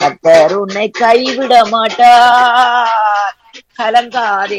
கர்த்தர் உன்னை கைவிட மாட்டார் கலங்காதே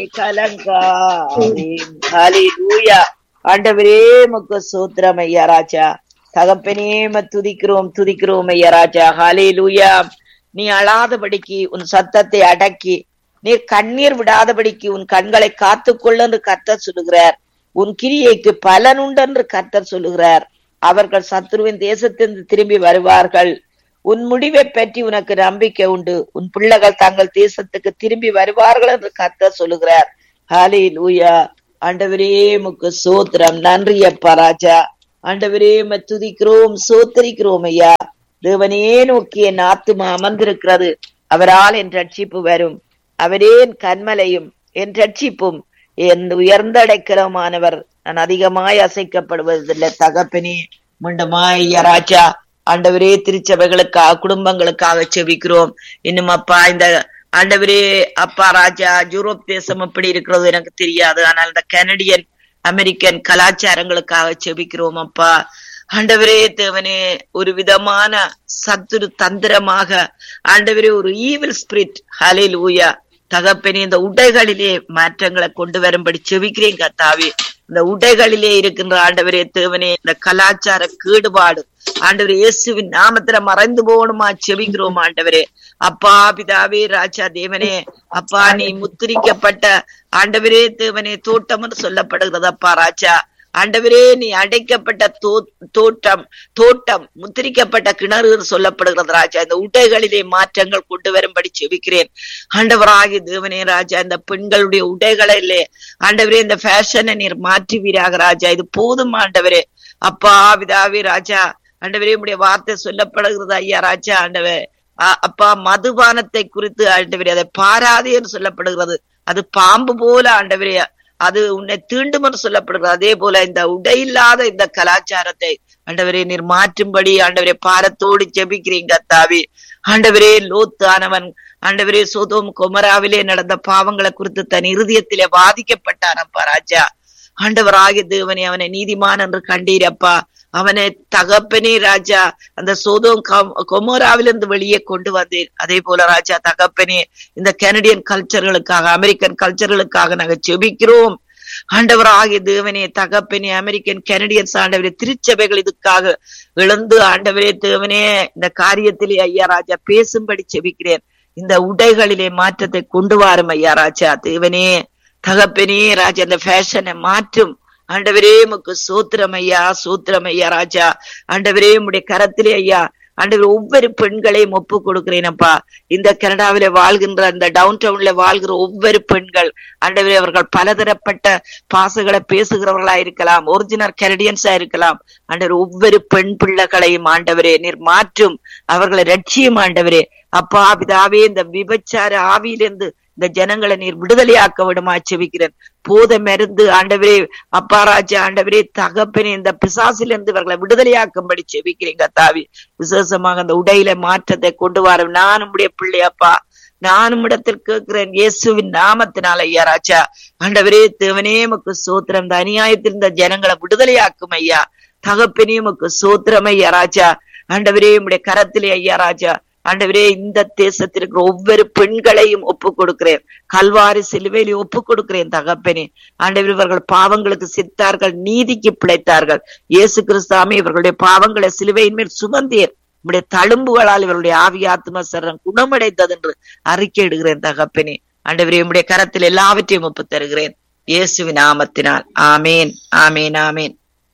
கலங்காதே ஹalleluya ஆண்டவரே முக்கு சூத்திரம் ஐயா ராஜா தகப்பனே ம துதிக்கிறோம் துதிக்கிறோம் ஐயா ராஜா ஹalleluya நீ அழாதபடிக்கு உன் சத்தத்தை அடக்கி நீர் கண்ணீர் விடாதபடிக்கு உன் கண்களை காத்துக்கொள்ள என்று கர்த்தர் சொல்லுகிறார் உன் கிரியைக்கு பலனுண்டு என்று கர்த்தர் சொல்லுகிறார் அவர்கள் சத்துருவின் தேசத்திலிருந்து திரும்பி வருவார்கள் உன் முடிவை பற்றி உனக்கு நம்பிக்கை உண்டு உன் பிள்ளைகள் தங்கள் தேசத்துக்கு திரும்பி வருவார்கள் என்று கர்த்தர் சொல்லுகிறார் ஹாலே லூயா ஆண்டவரே முக்கு சோத்திரம் நன்றி அப்பா ராஜா ஆண்டவரே உம்மை துதிக்கிறோம் சோத்தரிக்கிறோம் ஐயா தேவனே நோக்கி என் ஆத்துமா அமர்ந்திருக்கிறது அவரால் என் ரட்சிப்பு வரும் அவரே என் கண்மலையும் என் ரட்சிப்பும் என் உயர்ந்த அடைக்கலமானவர் நான் அதிகமாய் அசைக்கப்படுவதில்லை தகப்பனே முண்டமாய் ஐயா ராஜா ஆண்டவரே திருச்சபைகளுக்காக குடும்பங்களுக்காக செபிக்கிறோம் இன்னும் அப்பா இந்த ஆண்டவரே அப்பா ராஜா யூரோப் தேசம் எப்படி இருக்கிறது எனக்கு தெரியாது ஆனால் இந்த கனடியன் அமெரிக்கன் கலாச்சாரங்களுக்காக செபிக்கிறோம் அப்பா ஆண்டவரே தேவனே ஒரு விதமான சத்துரு தந்திரமாக ஆண்டவரே ஒரு ஈவில் ஸ்பிரிட் ஹலில் ஊயா தகப்பனே இந்த உடைகளிலே மாற்றங்களை கொண்டு வரும்படி செபிக்கிறேன் கத்தாவே இந்த உடைகளிலே இருக்கின்ற ஆண்டவரே தேவனே இந்த கலாச்சார கேடுபாடு ஆண்டவர் இயேசுவின் நாமத்துல மறைந்து போகணுமா செபிக்கிறோம் ஆண்டவரே அப்பா பிதாவே ராஜா தேவனே அப்பா நீ முத்திரிக்கப்பட்ட ஆண்டவரே தேவனே தோட்டம் என்று சொல்லப்படுகிறது அப்பா ராஜா ஆண்டவரே நீ அடைக்கப்பட்ட தோ தோட்டம் தோட்டம் முத்திரிக்கப்பட்ட கிணறு என்று சொல்லப்படுகிறது ராஜா இந்த உடைகளிலே மாற்றங்கள் கொண்டு வரும்படி செபிக்கிறேன் ஆண்டவராகி தேவனே ராஜா இந்த பெண்களுடைய உடைகளிலே ஆண்டவரே இந்த ஃபேஷனை நீர் மாற்றுவீராக ராஜா இது போதும் ஆண்டவரே அப்பா விதாவி ராஜா ஆண்டவரே உடைய வார்த்தை சொல்லப்படுகிறது ஐயா ராஜா ஆண்டவே அ- அப்பா மதுபானத்தை குறித்து ஆண்டவரே அதை பாராதே என்று சொல்லப்படுகிறது அது பாம்பு போல ஆண்டவரே அது உன்னை தீண்டும் என்று சொல்லப்படுகிறது அதே போல இந்த உடையில்லாத இந்த கலாச்சாரத்தை ஆண்டவரே நீர் மாற்றும்படி ஆண்டவரே பாரத்தோடு ஜெபிக்கிறீங்க தாவி ஆண்டவரே லோத்தானவன் ஆண்டவரே சோதோம் கொமராவிலே நடந்த பாவங்களை குறித்து தன் இருதயத்திலே பாதிக்கப்பட்டான் அப்பா ராஜா ஆண்டவராகிய தேவனே அவனை நீதிமான் என்று கண்டீரப்பா அவனை தகப்பனே ராஜா அந்த சோதோம் கொமோராவிலிருந்து வெளியே கொண்டு வந்தேன் அதே போல ராஜா தகப்பனே இந்த கனடியன் கல்ச்சர்களுக்காக அமெரிக்கன் கல்ச்சர்களுக்காக நாங்க செபிக்கிறோம் ஆண்டவராகிய தேவனே தகப்பனே அமெரிக்கன் கனடியன்ஸ் ஆண்டவரே திருச்சபைகள் இதுக்காக இழந்து ஆண்டவரே தேவனே இந்த காரியத்திலே ஐயா ராஜா பேசும்படி செபிக்கிறேன் இந்த உடைகளிலே மாற்றத்தை கொண்டு வாரும் ஐயா ராஜா தேவனே தகப்பனே ராஜா இந்த ஃபேஷனை மாற்றும் ஆண்டவரே உமக்கு சூத்திரம் ஐயா சூத்திரம் ஐயா ராஜா ஆண்டவரே உம்முடைய கரத்திலே ஐயா ஆண்டவர் ஒவ்வொரு பெண்களையும் ஒப்பு கொடுக்கிறேனப்பா இந்த கனடாவில வாழ்கின்ற அந்த டவுன் டவுன்ல வாழ்கிற ஒவ்வொரு பெண்கள் ஆண்டவரே அவர்கள் பலதரப்பட்ட பாசங்களை பேசுகிறவர்களா இருக்கலாம் ஒரிஜினல் கனடியன்ஸா இருக்கலாம் ஆண்டவர் ஒவ்வொரு பெண் பிள்ளைகளையும் ஆண்டவரே நீர் மாற்றும் அவர்களை ரட்சியும் ஆண்டவரே அப்பா பிதாவே இந்த விபச்சார ஆவியிலிருந்து இந்த ஜனங்களை நீர் விடுதலையாக்க விடுமா செபிக்கிறேன் போத மருந்து ஆண்டவரே அப்பா ராஜா ஆண்டவரே தகப்பனே இந்த பிசாசிலிருந்து இவர்களை விடுதலையாக்கும்படி செபிக்கிறீங்க தாவி விசேஷமாக அந்த உடையில மாற்றத்தை கொண்டு வர நான் உடைய பிள்ளையப்பா நானும் இடத்தில் கேட்கிறேன் இயேசுவின் நாமத்தினால ஐயா ராஜா ஆண்டவரே தேவனே உமக்கு சோத்திரம் இந்த அநியாயத்தில் இந்த ஜனங்களை விடுதலையாக்கும் ஐயா தகப்பனே உமக்கு சோத்திரம் ஐயா ராஜா ஆண்டவரே உம்முடைய கரத்திலே ஐயா ராஜா ஆண்டவரே இந்த தேசத்தில் இருக்கிற ஒவ்வொரு பெண்களையும் ஒப்பு கொடுக்கிறேன் கல்வாரி சிலுவையிலே ஒப்பு கொடுக்கிறேன் தகப்பனே ஆண்டவர் இவர்கள் பாவங்களுக்கு சித்தார்கள் நீதிக்கு பிழைத்தார்கள் இயேசு கிறிஸ்தாமே இவர்களுடைய பாவங்களை சிலுவையின் மேல் சுமந்தீர் உம்முடைய தழும்புகளால் இவருடைய ஆவி ஆத்ம சரணம் குணமடைந்தது என்று அறிக்கையிடுகிறேன் தகப்பனே ஆண்டவரே உம்முடைய கரத்தில் எல்லாவற்றையும் ஒப்பு தருகிறேன் இயேசுவின் நாமத்தினால் ஆமேன் ஆமேன் ஆமேன்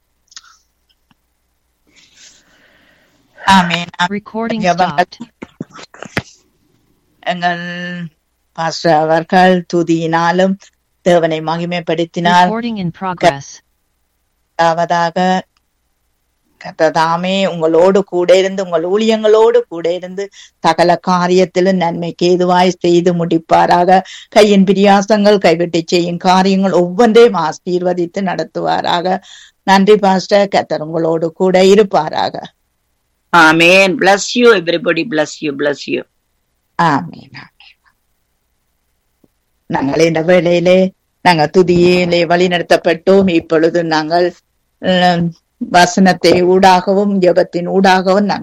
ஆமென் Recording ஜெபங்கள் stopped. எங்கள் பாஸ்டர் அவர்கள் துதியினாலும் தேவனை மகிமைப்படுத்தினார் Recording in progress. முதலாவதாக கர்த்ததாமே உங்களோடு கூட இருந்து உங்கள் ஊழியங்களோடு கூட இருந்து சகல காரியத்திலும் நன்மைக்கு ஏதுவாய் செய்து முடிப்பாராக கையின் பிரியாசங்கள் கைவிட்டு செய்யும் காரியங்கள் ஒவ்வொன்றையும் ஆசீர்வதித்து நடத்துவாராக நன்றி பாஸ்டர் கர்த்தர் உங்களோடு கூட இருப்பாராக ஆமேன் bless you everybody bless you bless you ஆமீன் ஆமீன். நாங்கள் இந்த வேளையிலே நாங்கள் துதியிலே வழி நடத்தப்பட்டோம் இப்பொழுது நாங்கள் உம், வசனத்தை ஊடாகவும் ஜெபத்தின் ஊடாகவும் நாங்கள்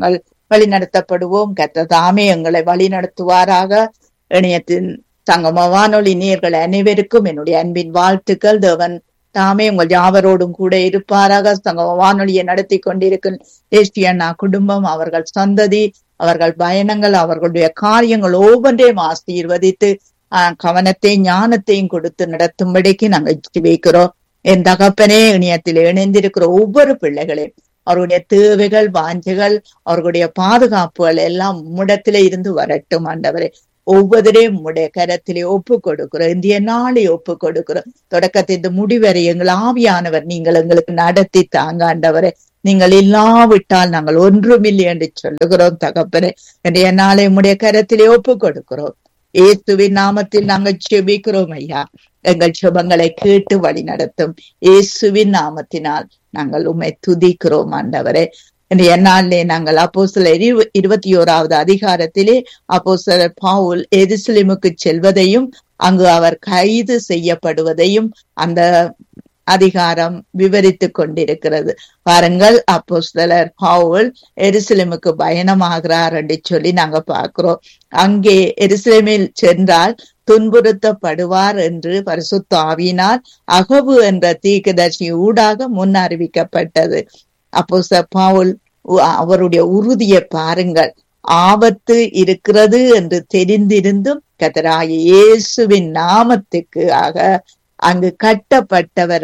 வழி நடத்தப்படுவோம் கத்த தாமே எங்களை வழி நடத்துவாராக இணையத்தின் சங்கம வானொலி நேர்கள் அனைவருக்கும் என்னுடைய அன்பின் வாழ்த்துக்கள் தேவன் தாமே உங்கள் யாவரோடும் கூட இருப்பாராக சங்கம வானொலியை நடத்தி கொண்டிருக்கும் தேசியண்ணா குடும்பம் அவர்கள் சந்ததி அவர்கள் பயணங்கள் அவர்களுடைய காரியங்கள் ஒவ்வொன்றையும் ஆசீர்வதித்து ஆஹ் கவனத்தையும் ஞானத்தையும் கொடுத்து நடத்தும்படிக்கு நாங்கள் வைக்கிறோம் என் தகப்பனே இணையத்தில் இணைந்திருக்கிற ஒவ்வொரு பிள்ளைகளையும் அவருடைய தேவைகள் வாஞ்சைகள் அவர்களுடைய பாதுகாப்புகள் எல்லாம் உம்மிடத்திலே இருந்து வரட்டும் ஆண்டவரே ஒவ்வொருவரையும் உம்முடைய கரத்திலே ஒப்பு கொடுக்கிறோம் இந்திய நாளை ஒப்பு கொடுக்கிறோம் தொடக்கத்தின் முடிவரை எங்கள் ஆவியானவர் நீங்கள் எங்களுக்கு நடத்தி தாங்க ஆண்டவரே நீங்கள் இல்லாவிட்டால் நாங்கள் ஒன்றுமில்லை என்று சொல்லுகிறோம் தகப்பனே இன்றைய நாளை உம்முடைய கரத்திலே ஒப்பு கொடுக்கிறோம் இயேசுவின் நாமத்தில் நாங்கள் செபிக்கிறோம் ஐயா எங்கள் சுபங்களை கேட்டு வழி நடத்தும் இயேசுவின் நாமத்தினால் நாங்கள் உண்மை துதிக்கிறோம் ஆண்டவரே இன்றைய நாளிலே நாங்கள் அப்போ சில இருபத்தி ஓராவது அதிகாரத்திலே அப்போ சில பாவுல் எருசலேமுக்கு செல்வதையும் அங்கு அவர் கைது செய்யப்படுவதையும் அந்த அதிகாரம் விவரித்துக் கொண்டிருக்கிறது பாருங்கள் அப்போ சிலர் பவுல் எருசலேமுக்கு பயணமாகிறார் என்று சொல்லி நாங்க பார்க்கிறோம் அங்கே எருசலேமில் சென்றால் துன்புறுத்தப்படுவார் என்று பரிசுத்த ஆவியினால் அகவு என்ற தீர்க்கதர்சி ஊடாக முன் அறிவிக்கப்பட்டது அப்போ பவுல் அவருடைய உறுதியை பாருங்கள் ஆபத்து இருக்கிறது என்று தெரிந்திருந்தும் கத்தராய இயேசுவின் நாமத்துக்கு ஆக அங்கு கட்டப்பட்டவர்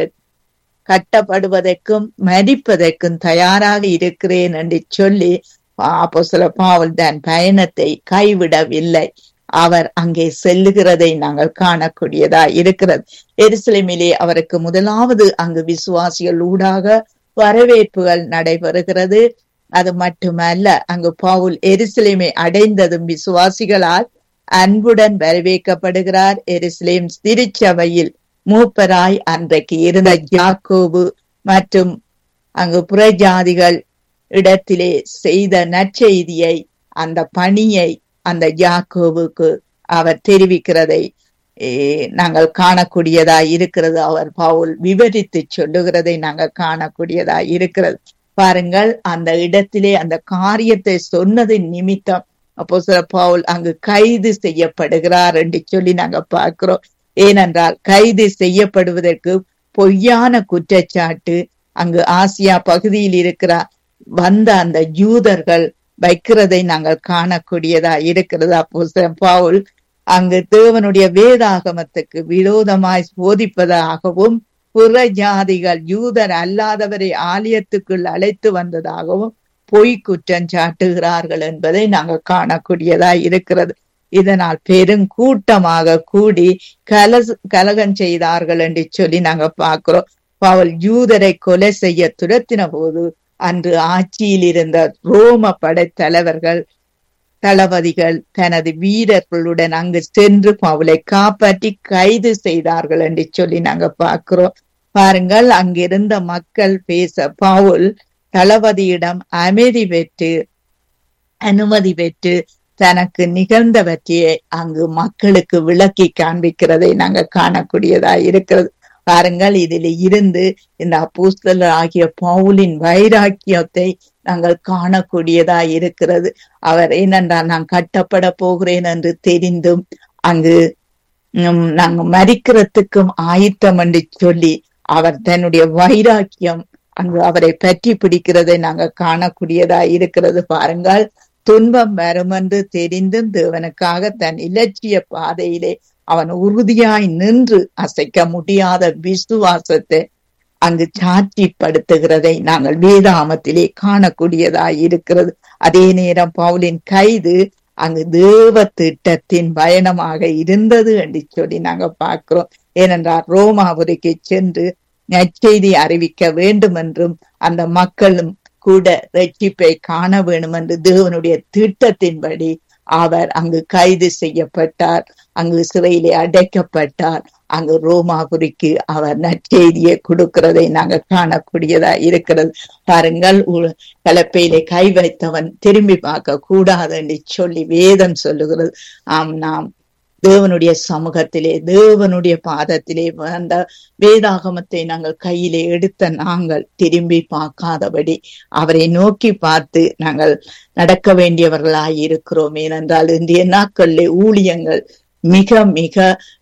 கட்டப்படுவதற்கும் மடிப்பதற்கும் தயாராக இருக்கிறேன் என்று சொல்லி அப்போ சில பாவல் தன் பயணத்தை கைவிடவில்லை அவர் அங்கே செல்லுகிறதை நாங்கள் காணக்கூடியதா இருக்கிறது எருசலேமிலே அவருக்கு முதலாவது அங்கு விசுவாசிகள் ஊடாக வரவேற்புகள் நடைபெறுகிறது அது மட்டுமல்ல அங்கு பவுல் எருசலேமை அடைந்ததும் விசுவாசிகளால் அன்புடன் வரவேற்கப்படுகிறார் எருசலேம் திருச்சபையில் மூப்பராய் அன்றைக்கு இருந்த யாக்கோபு மற்றும் அங்கு புறஜாதிகள் இடத்திலே செய்த நற்செய்தியை அந்த பணியை அந்த யாக்கோவுக்கு அவர் தெரிவிக்கிறதை நாங்கள் காணக்கூடியதா இருக்கிறது அவர் பவுல் விவரித்து சொல்லுகிறதை நாங்கள் காணக்கூடியதா இருக்கிறது பாருங்கள் அந்த இடத்திலே அந்த காரியத்தை சொன்னதின் நிமித்தம் அப்போ சில பவுல் அங்கு கைது செய்யப்படுகிறார் என்று சொல்லி நாங்க பார்க்கிறோம் ஏனென்றால் கைது செய்யப்படுவதற்கு பொய்யான குற்றச்சாட்டு அங்கு ஆசியா பகுதியில் இருக்கிற வந்த அந்த யூதர்கள் வைக்கிறதை நாங்கள் காணக்கூடியதா இருக்கிறது அப்போ பவுல் அங்கு தேவனுடைய வேதாகமத்துக்கு விரோதமாய் போதிப்பதாகவும் புற ஜாதிகள் யூதர் அல்லாதவரை ஆலயத்துக்குள் அழைத்து வந்ததாகவும் பொய் குற்றம் சாட்டுகிறார்கள் என்பதை நாங்கள் காணக்கூடியதா இருக்கிறது இதனால் பெருங்கூட்டமாக கூடி கல கலகம் செய்தார்கள் என்று சொல்லி நாங்க பார்க்கிறோம் பவுல் யூதரை கொலை செய்ய துரத்தின போது அன்று ஆட்சியில் இருந்த ரோம படைத்தலைவர்கள் தளபதிகள் தனது வீரர்களுடன் அங்கு சென்று பவுலை காப்பாற்றி கைது செய்தார்கள் என்று சொல்லி நாங்க பார்க்கிறோம் பாருங்கள் அங்கிருந்த மக்கள் பேச பவுல் தளபதியிடம் அமைதி பெற்று அனுமதி பெற்று தனக்கு நிகழ்ந்தவற்றையே அங்கு மக்களுக்கு விளக்கி காண்பிக்கிறதை நாங்க காணக்கூடியதா இருக்கிறது பாருங்கள் இதில் இருந்து இந்த அப்பூஸ்தலர் ஆகிய பவுலின் வைராக்கியத்தை நாங்கள் காணக்கூடியதா இருக்கிறது அவர் ஏனென்றால் நான் கட்டப்பட போகிறேன் என்று தெரிந்தும் அங்கு நாங்க மறிக்கிறதுக்கும் ஆயத்தம் என்று சொல்லி அவர் தன்னுடைய வைராக்கியம் அங்கு அவரை பற்றி பிடிக்கிறதை நாங்க காணக்கூடியதா இருக்கிறது பாருங்கள் துன்பம் வரும் என்று தெரிந்தும் தேவனுக்காக தன் இலட்சிய பாதையிலே அவன் உறுதியாய் நின்று அசைக்க முடியாத விசுவாசத்தை அங்கு சாட்சிப்படுத்துகிறதை நாங்கள் வேதாமத்திலே காணக்கூடியதாய் இருக்கிறது அதே நேரம் பவுலின் கைது அங்கு தேவ திட்டத்தின் பயணமாக இருந்தது என்று சொல்லி நாங்க பார்க்கிறோம் ஏனென்றால் ரோமாபுரிக்கு சென்று நற்செய்தி அறிவிக்க வேண்டும் என்றும் அந்த மக்களும் கூட ரட்சிப்பை காண வேண்டும் என்று தேவனுடைய திட்டத்தின்படி அவர் அங்கு கைது செய்யப்பட்டார் அங்கு சிறையிலே அடைக்கப்பட்டார் அங்கு ரோமாபுரிக்கு அவர் நற்செய்தியை கொடுக்கிறதை நாங்க காணக்கூடியதா இருக்கிறது பாருங்கள் கலப்பையிலே கை வைத்தவன் திரும்பி பார்க்க கூடாது என்று சொல்லி வேதம் சொல்லுகிறது ஆம் நாம் தேவனுடைய சமூகத்திலே தேவனுடைய பாதத்திலே அந்த வேதாகமத்தை நாங்கள் கையிலே எடுத்த நாங்கள் திரும்பி பார்க்காதபடி அவரை நோக்கி பார்த்து நாங்கள் நடக்க வேண்டியவர்களாய் இருக்கிறோம் ஏனென்றால் இன்றைய நாட்களிலே ஊழியங்கள் மிக மிக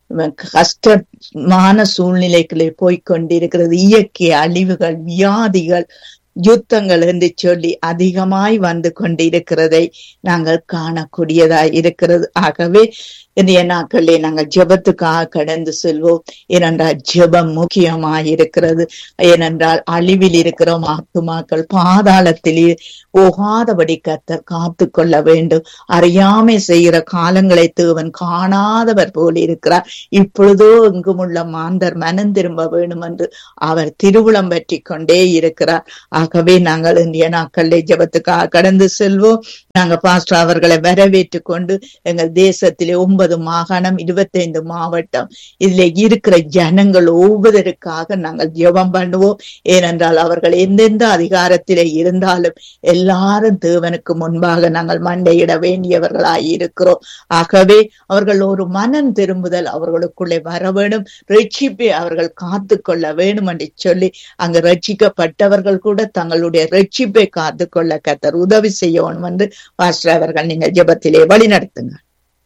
கஷ்டமான சூழ்நிலைகளே போய்கொண்டிருக்கிறது இயற்கை அழிவுகள் வியாதிகள் யுத்தங்கள் என்று சொல்லி அதிகமாய் வந்து கொண்டிருக்கிறதை நாங்கள் காணக்கூடியதாய் இருக்கிறது ஆகவே இன்றைய நாட்களிலே நாங்கள் ஜெபத்துக்காக கடந்து செல்வோம் ஏனென்றால் ஜெபம் முக்கியமாய் இருக்கிறது ஏனென்றால் அழிவில் இருக்கிற ஆத்துமாக்கள் பாதாளத்திலே போகாதபடி கத்தர் காத்து கொள்ள வேண்டும் அறியாமை செய்கிற காலங்களை தேவன் காணாதவர் போல் இருக்கிறார் இப்பொழுதோ எங்கும் உள்ள மாந்தர் மனம் திரும்ப வேண்டும் என்று அவர் திருவுளம் பற்றி கொண்டே இருக்கிறார் ஆகவே நாங்கள் இந்திய நாட்களிலே ஜபத்துக்காக கடந்து செல்வோம் நாங்க பாஸ்டர் அவர்களை வரவேற்று கொண்டு எங்கள் தேசத்திலே ஒன்பது மாகாணம் இருபத்தைந்து மாவட்டம் இதுல இருக்கிற ஜனங்கள் ஒவ்வொருவருக்காக நாங்கள் ஜெபம் பண்ணுவோம் ஏனென்றால் அவர்கள் எந்தெந்த அதிகாரத்திலே இருந்தாலும் எல்லாரும் தேவனுக்கு முன்பாக நாங்கள் மண்டையிட வேண்டியவர்களாய் இருக்கிறோம் ஆகவே அவர்கள் ஒரு மனம் திரும்புதல் அவர்களுக்குள்ளே வர வேண்டும் ரட்சிப்பை அவர்கள் காத்து கொள்ள வேண்டும் என்று சொல்லி அங்கு ரட்சிக்கப்பட்டவர்கள் கூட தங்களுடைய ரட்சிப்பை காத்து கொள்ள கத்தர் உதவி செய்யணும் என்று பாஸ்டர் அவர்கள் நீங்கள் ஜெபத்திலே வழி நடத்துங்க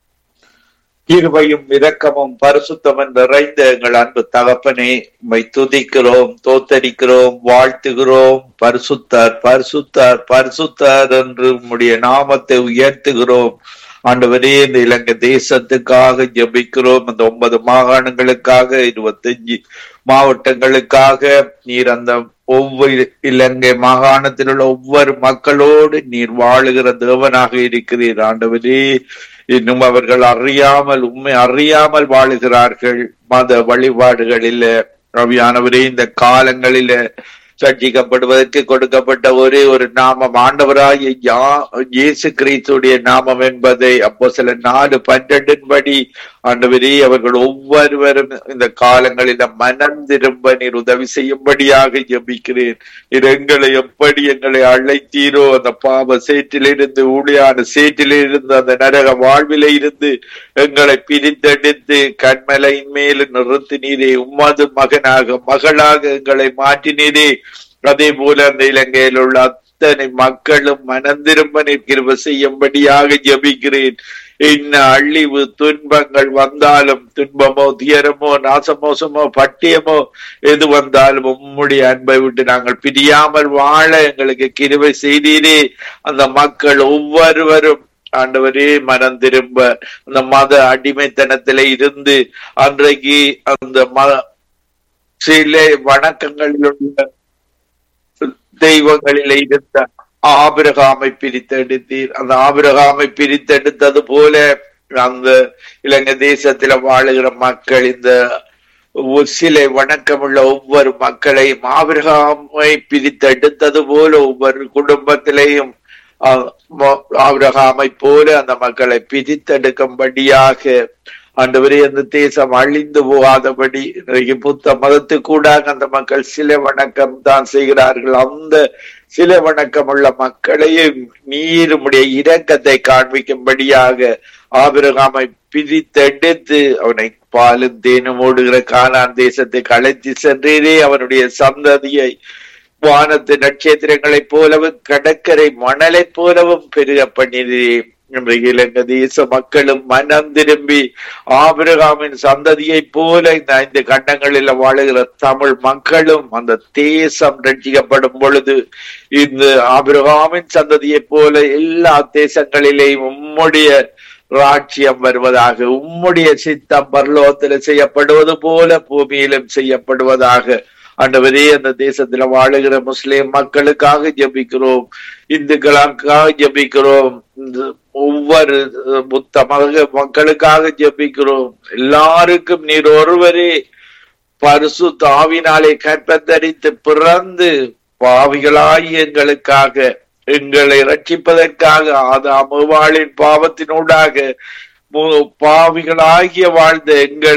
இருவையும் இரக்கமும் பரிசுத்தமும் நிறைந்த எங்கள் அன்பு தகப்பனே உம்மை துதிக்கிறோம் தோத்தரிக்கிறோம் வாழ்த்துகிறோம் பரிசுத்தார் பரிசுத்தார் பரிசுத்தார் என்று உம்முடைய நாமத்தை உயர்த்துகிறோம் ஆண்டவரே இந்த இலங்கை தேசத்துக்காக ஜெபிக்கிறோம் அந்த ஒன்பது மாகாணங்களுக்காக இருபத்தஞ்சு மாவட்டங்களுக்காக நீர் அந்த ஒவ்வொரு இலங்கை மாகாணத்தில் உள்ள ஒவ்வொரு மக்களோடு நீர் வாழுகிற தேவனாக இருக்கிறீர் ஆண்டவரே இன்னும் அவர்கள் அறியாமல் உண்மை அறியாமல் வாழுகிறார்கள் மத வழிபாடுகளில ரவியானவரே இந்த காலங்களில சர்ச்சிக்கப்படுவதற்கு கொடுக்கப்பட்ட ஒரே ஒரு நாமம் ஆண்டவராய இயேசு கிறிஸ்துடைய நாமம் என்பதை அப்போ சில நாலு பன்னெண்டின் படி ஆண்டவரே அவர்கள் ஒவ்வொருவரும் இந்த காலங்களில மனம் திரும்ப நீர் உதவி செய்யும்படியாக ஜபிக்கிறேன் நீர் எங்களை எப்படி எங்களை அழைத்தீரோ அந்த பாவ சேற்றிலிருந்து ஊழியான சேற்றிலிருந்து அந்த நரக வாழ்வில இருந்து எங்களை பிரித்தெடுத்து கண்மலையின் மேல் நிறுத்தினீரே உம்மது மகனாக மகளாக எங்களை மாற்றினீரே அதே போல அந்த இலங்கையில் உள்ள அத்தனை மக்களும் மனம் திரும்ப நிற்கிற செய்யும்படியாக ஜபிக்கிறேன் என்ன அழிவு துன்பங்கள் வந்தாலும் துன்பமோ துயரமோ நாசமோசமோ பட்டியமோ எது வந்தாலும் உம்முடைய அன்பை விட்டு நாங்கள் பிரியாமல் வாழ எங்களுக்கு கிருவை செய்தீரே அந்த மக்கள் ஒவ்வொருவரும் ஆண்டவரே மனம் திரும்ப அந்த மத அடிமைத்தனத்தில இருந்து அன்றைக்கு அந்த ம சில வணக்கங்களில் உள்ள தெய்வங்களில இருந்த ஆபிரகாமை பிரித்தெடுத்தீர் அந்த ஆபிரகாமை பிரித்தெடுத்தது போல அந்த இலங்கை தேசத்துல வாழுகிற மக்கள் இந்த சிலை வணக்கமுள்ள ஒவ்வொரு மக்களையும் ஆபிரகாமை பிரித்தெடுத்தது போல ஒவ்வொரு குடும்பத்திலையும் ஆபிரகாமை போல அந்த மக்களை பிரித்தெடுக்கும்படியாக ஆண்டவரே அந்த தேசம் அழிந்து போகாதபடி புத்த மதத்துக்கூடாக அந்த மக்கள் சில வணக்கம் தான் செய்கிறார்கள் அந்த சில வணக்கம் உள்ள மக்களையும் நீருமுடைய இரக்கத்தை காண்பிக்கும்படியாக ஆபிரகாமை பிரித்தெடுத்து அவனை பாலும் தேனும் ஓடுகிற கானான் தேசத்தை அழைத்து சென்றீரே அவனுடைய சந்ததியை வானத்து நட்சத்திரங்களைப் போலவும் கடற்கரை மணலைப் போலவும் பெருக பண்ணினே இன்றைக்கு இலங்கை தேச மக்களும் மனம் திரும்பி ஆபிரகாமின் சந்ததியை போல இந்த ஐந்து கண்டங்களில் வாழுகிற தமிழ் மக்களும் அந்த தேசம் ரட்சிக்கப்படும் பொழுது இந்த ஆபிரகாமின் சந்ததியை போல எல்லா தேசங்களிலேயும் உம்முடைய ராட்சியம் வருவதாக உம்முடைய சித்தம் பரலோகத்தில் செய்யப்படுவது போல பூமியிலும் செய்யப்படுவதாக ஆண்டவரே அந்த தேசத்துல வாழுகிற முஸ்லிம் மக்களுக்காக ஜபிக்கிறோம் இந்துக்களுக்காக ஜபிக்கிறோம் ஒவ்வொரு புத்த மக மக்களுக்காக ஜபிக்கிறோம் எல்லாருக்கும் நீர் ஒருவரே பரிசு தாவினாலே கற்பத்தரித்து பிறந்து பாவிகளாய் எங்களுக்காக எங்களை ரட்சிப்பதற்காக ஆதாமுவாளின் பாவத்தினூடாக பாவிகளாகிய வாழ்ந்த எங்களை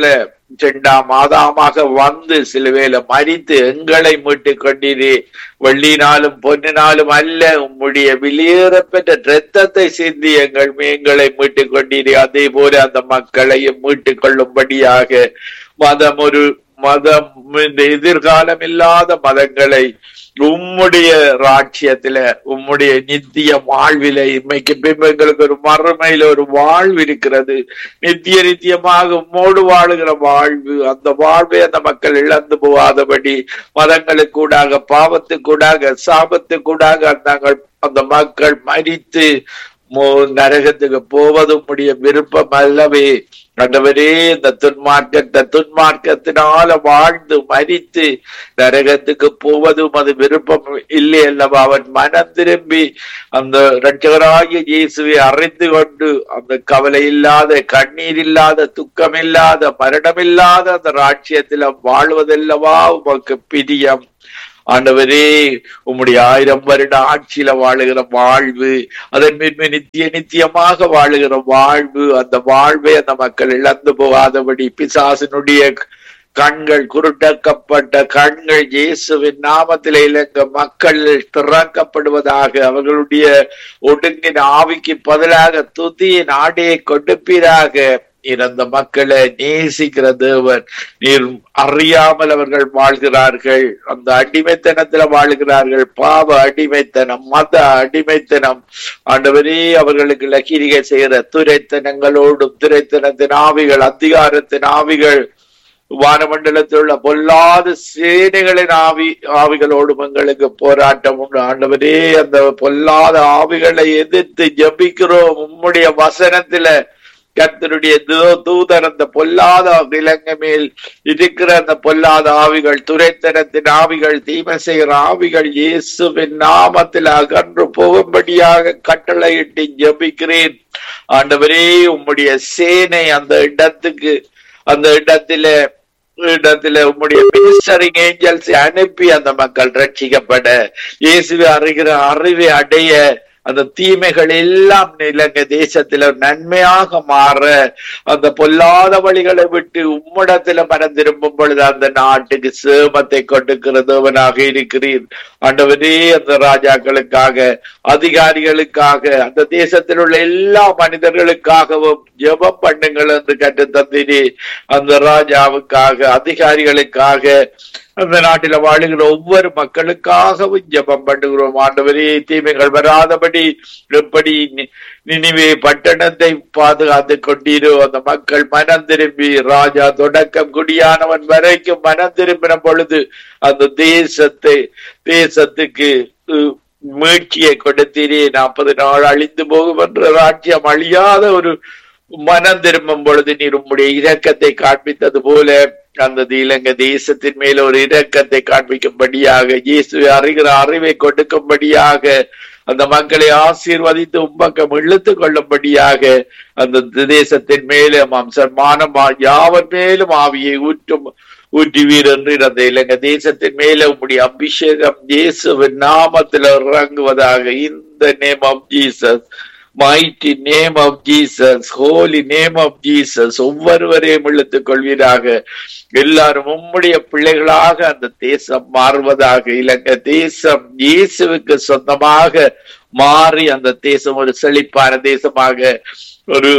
இரண்டாம் மாதாமாக வந்து சிலுவையில மறித்து எங்களை மீட்டுக் கொண்டீரே வெள்ளினாலும் பொன்னினாலும் அல்ல உம்முடைய வெளியேறப்பெற்ற இரத்தத்தை சிந்தி எங்கள் எங்களை மீட்டுக் கொண்டீரே அதே போல அந்த மக்களையும் மீட்டுக் கொள்ளும்படியாக மதம் ஒரு மதம் இந்த எதிர்காலம் இல்லாத மதங்களை உம்முடைய ராட்சியத்துல உம்முடைய நித்திய வாழ்வில இன்மைக்கு பின்பு எங்களுக்கு ஒரு மறுமையில ஒரு வாழ்வு இருக்கிறது நித்திய நித்தியமாக உம்மோடு வாழுகிற வாழ்வு அந்த வாழ்வை அந்த மக்கள் இழந்து போகாதபடி மதங்களுக்கூடாக பாவத்துக்கூடாக சாபத்துக்கூடாக நாங்கள் அந்த மக்கள் மறித்து மோ- நரகத்துக்கு போவது உம்முடைய விருப்பம் அல்லவே ஆண்டவரே இந்த துன்மார்க்கத்தை துன்மார்க்கத்தினால வாழ்ந்து மறித்து நரகத்துக்கு போவதும் அது விருப்பம் இல்லை அல்லவா அவன் மனம் திரும்பி அந்த இரட்சகராகிய இயேசுவை அறிந்து கொண்டு அந்த கவலை இல்லாத கண்ணீர் இல்லாத துக்கம் இல்லாத மரணம் இல்லாத அந்த ராட்சியத்தில் வாழ்வதல்லவா உமக்கு பிரியம் ஆண்டவரே உம்முடைய ஆயிரம் வருட ஆட்சியில வாழுகிற வாழ்வு அதன் மீது நித்திய நித்தியமாக வாழுகிற வாழ்வு அந்த வாழ்வை அந்த மக்கள் இழந்து போகாதபடி பிசாசினுடைய கண்கள் குருட்டக்கப்பட்ட கண்கள் இயேசுவின் நாமத்திலே இலங்க மக்கள் திறக்கப்படுவதாக அவர்களுடைய ஒடுங்கின ஆவிக்கு பதிலாக துதியின் ஆடையை கொடுப்பீராக நீர் அந்த மக்களை நேசிக்கிற தேவன் நீர் அறியாமல் அவர்கள் வாழ்கிறார்கள் அந்த அடிமைத்தனத்துல வாழ்கிறார்கள் பாவ அடிமைத்தனம் மத அடிமைத்தனம் ஆண்டவரே அவர்களுக்கு லக்கீரிகை செய்கிற துரைத்தனங்களோடும் துரைத்தனத்தின் ஆவிகள் அதிகாரத்தின் ஆவிகள் வானமண்டலத்தில் உள்ள பொல்லாத சேனைகளின் ஆவி ஆவிகளோடும் எங்களுக்கு போராட்டம் உண்டு ஆண்டவரே அந்த பொல்லாத ஆவிகளை எதிர்த்து ஜபிக்கிறோம் உம்முடைய வசனத்தில கர்த்தருடைய தூ- தூதர் அந்த பொல்லாத விலங்கு மேல் இருக்கிற அந்த பொல்லாத ஆவிகள் துரைத்தனத்தின் ஆவிகள் தீமை செய்கிற ஆவிகள் இயேசுவின் நாமத்தில் அகன்று போகும்படியாக கட்டளையிட்டு ஜெபிக்கிறேன் ஆண்டவரே உம்முடைய சேனை அந்த இடத்துக்கு அந்த இடத்தில இடத்துல உம்முடைய மினிஸ்டரிங் ஏஞ்சல்ஸ் அனுப்பி அந்த மக்கள் ரட்சிக்கப்பட இயேசுவை அறிகிற அறிவை அடைய அந்த தீமைகள் எல்லாம் இலங்கை தேசத்துல நன்மையாக மாற அந்த பொல்லாத வழிகளை விட்டு உம்மிடத்துல மனம் திரும்பும் பொழுது அந்த நாட்டுக்கு சேமத்தை கொடுக்கிறதவனாக இருக்கிறீர் ஆண்டவரே அந்த ராஜாக்களுக்காக அதிகாரிகளுக்காக அந்த தேசத்தில் உள்ள எல்லா மனிதர்களுக்காகவும் ஜெபம் பண்ணுங்கள் என்று கற்று தந்தினி அந்த ராஜாவுக்காக அதிகாரிகளுக்காக அந்த நாட்டில வாழுகிற ஒவ்வொரு மக்களுக்காகவும் ஜெபம் பண்ணுகிறோம் ஆண்டவரே தீமைகள் வராதபடி எப்படி நி- நினிவே பட்டணத்தை பாதுகாத்து கொண்டீரோ அந்த மக்கள் மனம் திரும்பி ராஜா தொடக்கம் குடியானவன் வரைக்கும் மனம் திரும்பின பொழுது அந்த தேசத்தை தேசத்துக்கு உ, மீட்சியை கொடுத்தீரே நாற்பது நாள் அழிந்து போகும் என்ற ராஜ்யம் அழியாத ஒரு மனம் திரும்பும் பொழுது நீர் உம்முடைய இரக்கத்தை காண்பித்தது போல அந்த இலங்கை தேசத்தின் மேல ஒரு இரக்கத்தை காண்பிக்கும்படியாக இயேசுவை அறிகிற அறிவை கொடுக்கும்படியாக அந்த மக்களை ஆசீர்வதித்து உம்பக்கம் இழுத்து கொள்ளும்படியாக அந்த தேசத்தின் மேலே மாம்சமான யாவர் மேலும் ஆவியை ஊற்றும் ஊற்றுவீர் என்று அந்த இலங்கை தேசத்தின் மேல உம்முடைய அபிஷேகம் இயேசுவின் நாமத்தில் இறங்குவதாக இந்த name of Jesus mighty name of Jesus, holy name of Jesus, ஒவ்வொருவரையும் இழுத்துக் கொள்வீராக எல்லாரும் உம்முடைய பிள்ளைகளாக அந்த தேசம் மாறுவதாக இலங்கை தேசம் இயேசுவுக்கு சொந்தமாக மாறி அந்த தேசம் ஒரு செழிப்பான தேசமாக ஒரு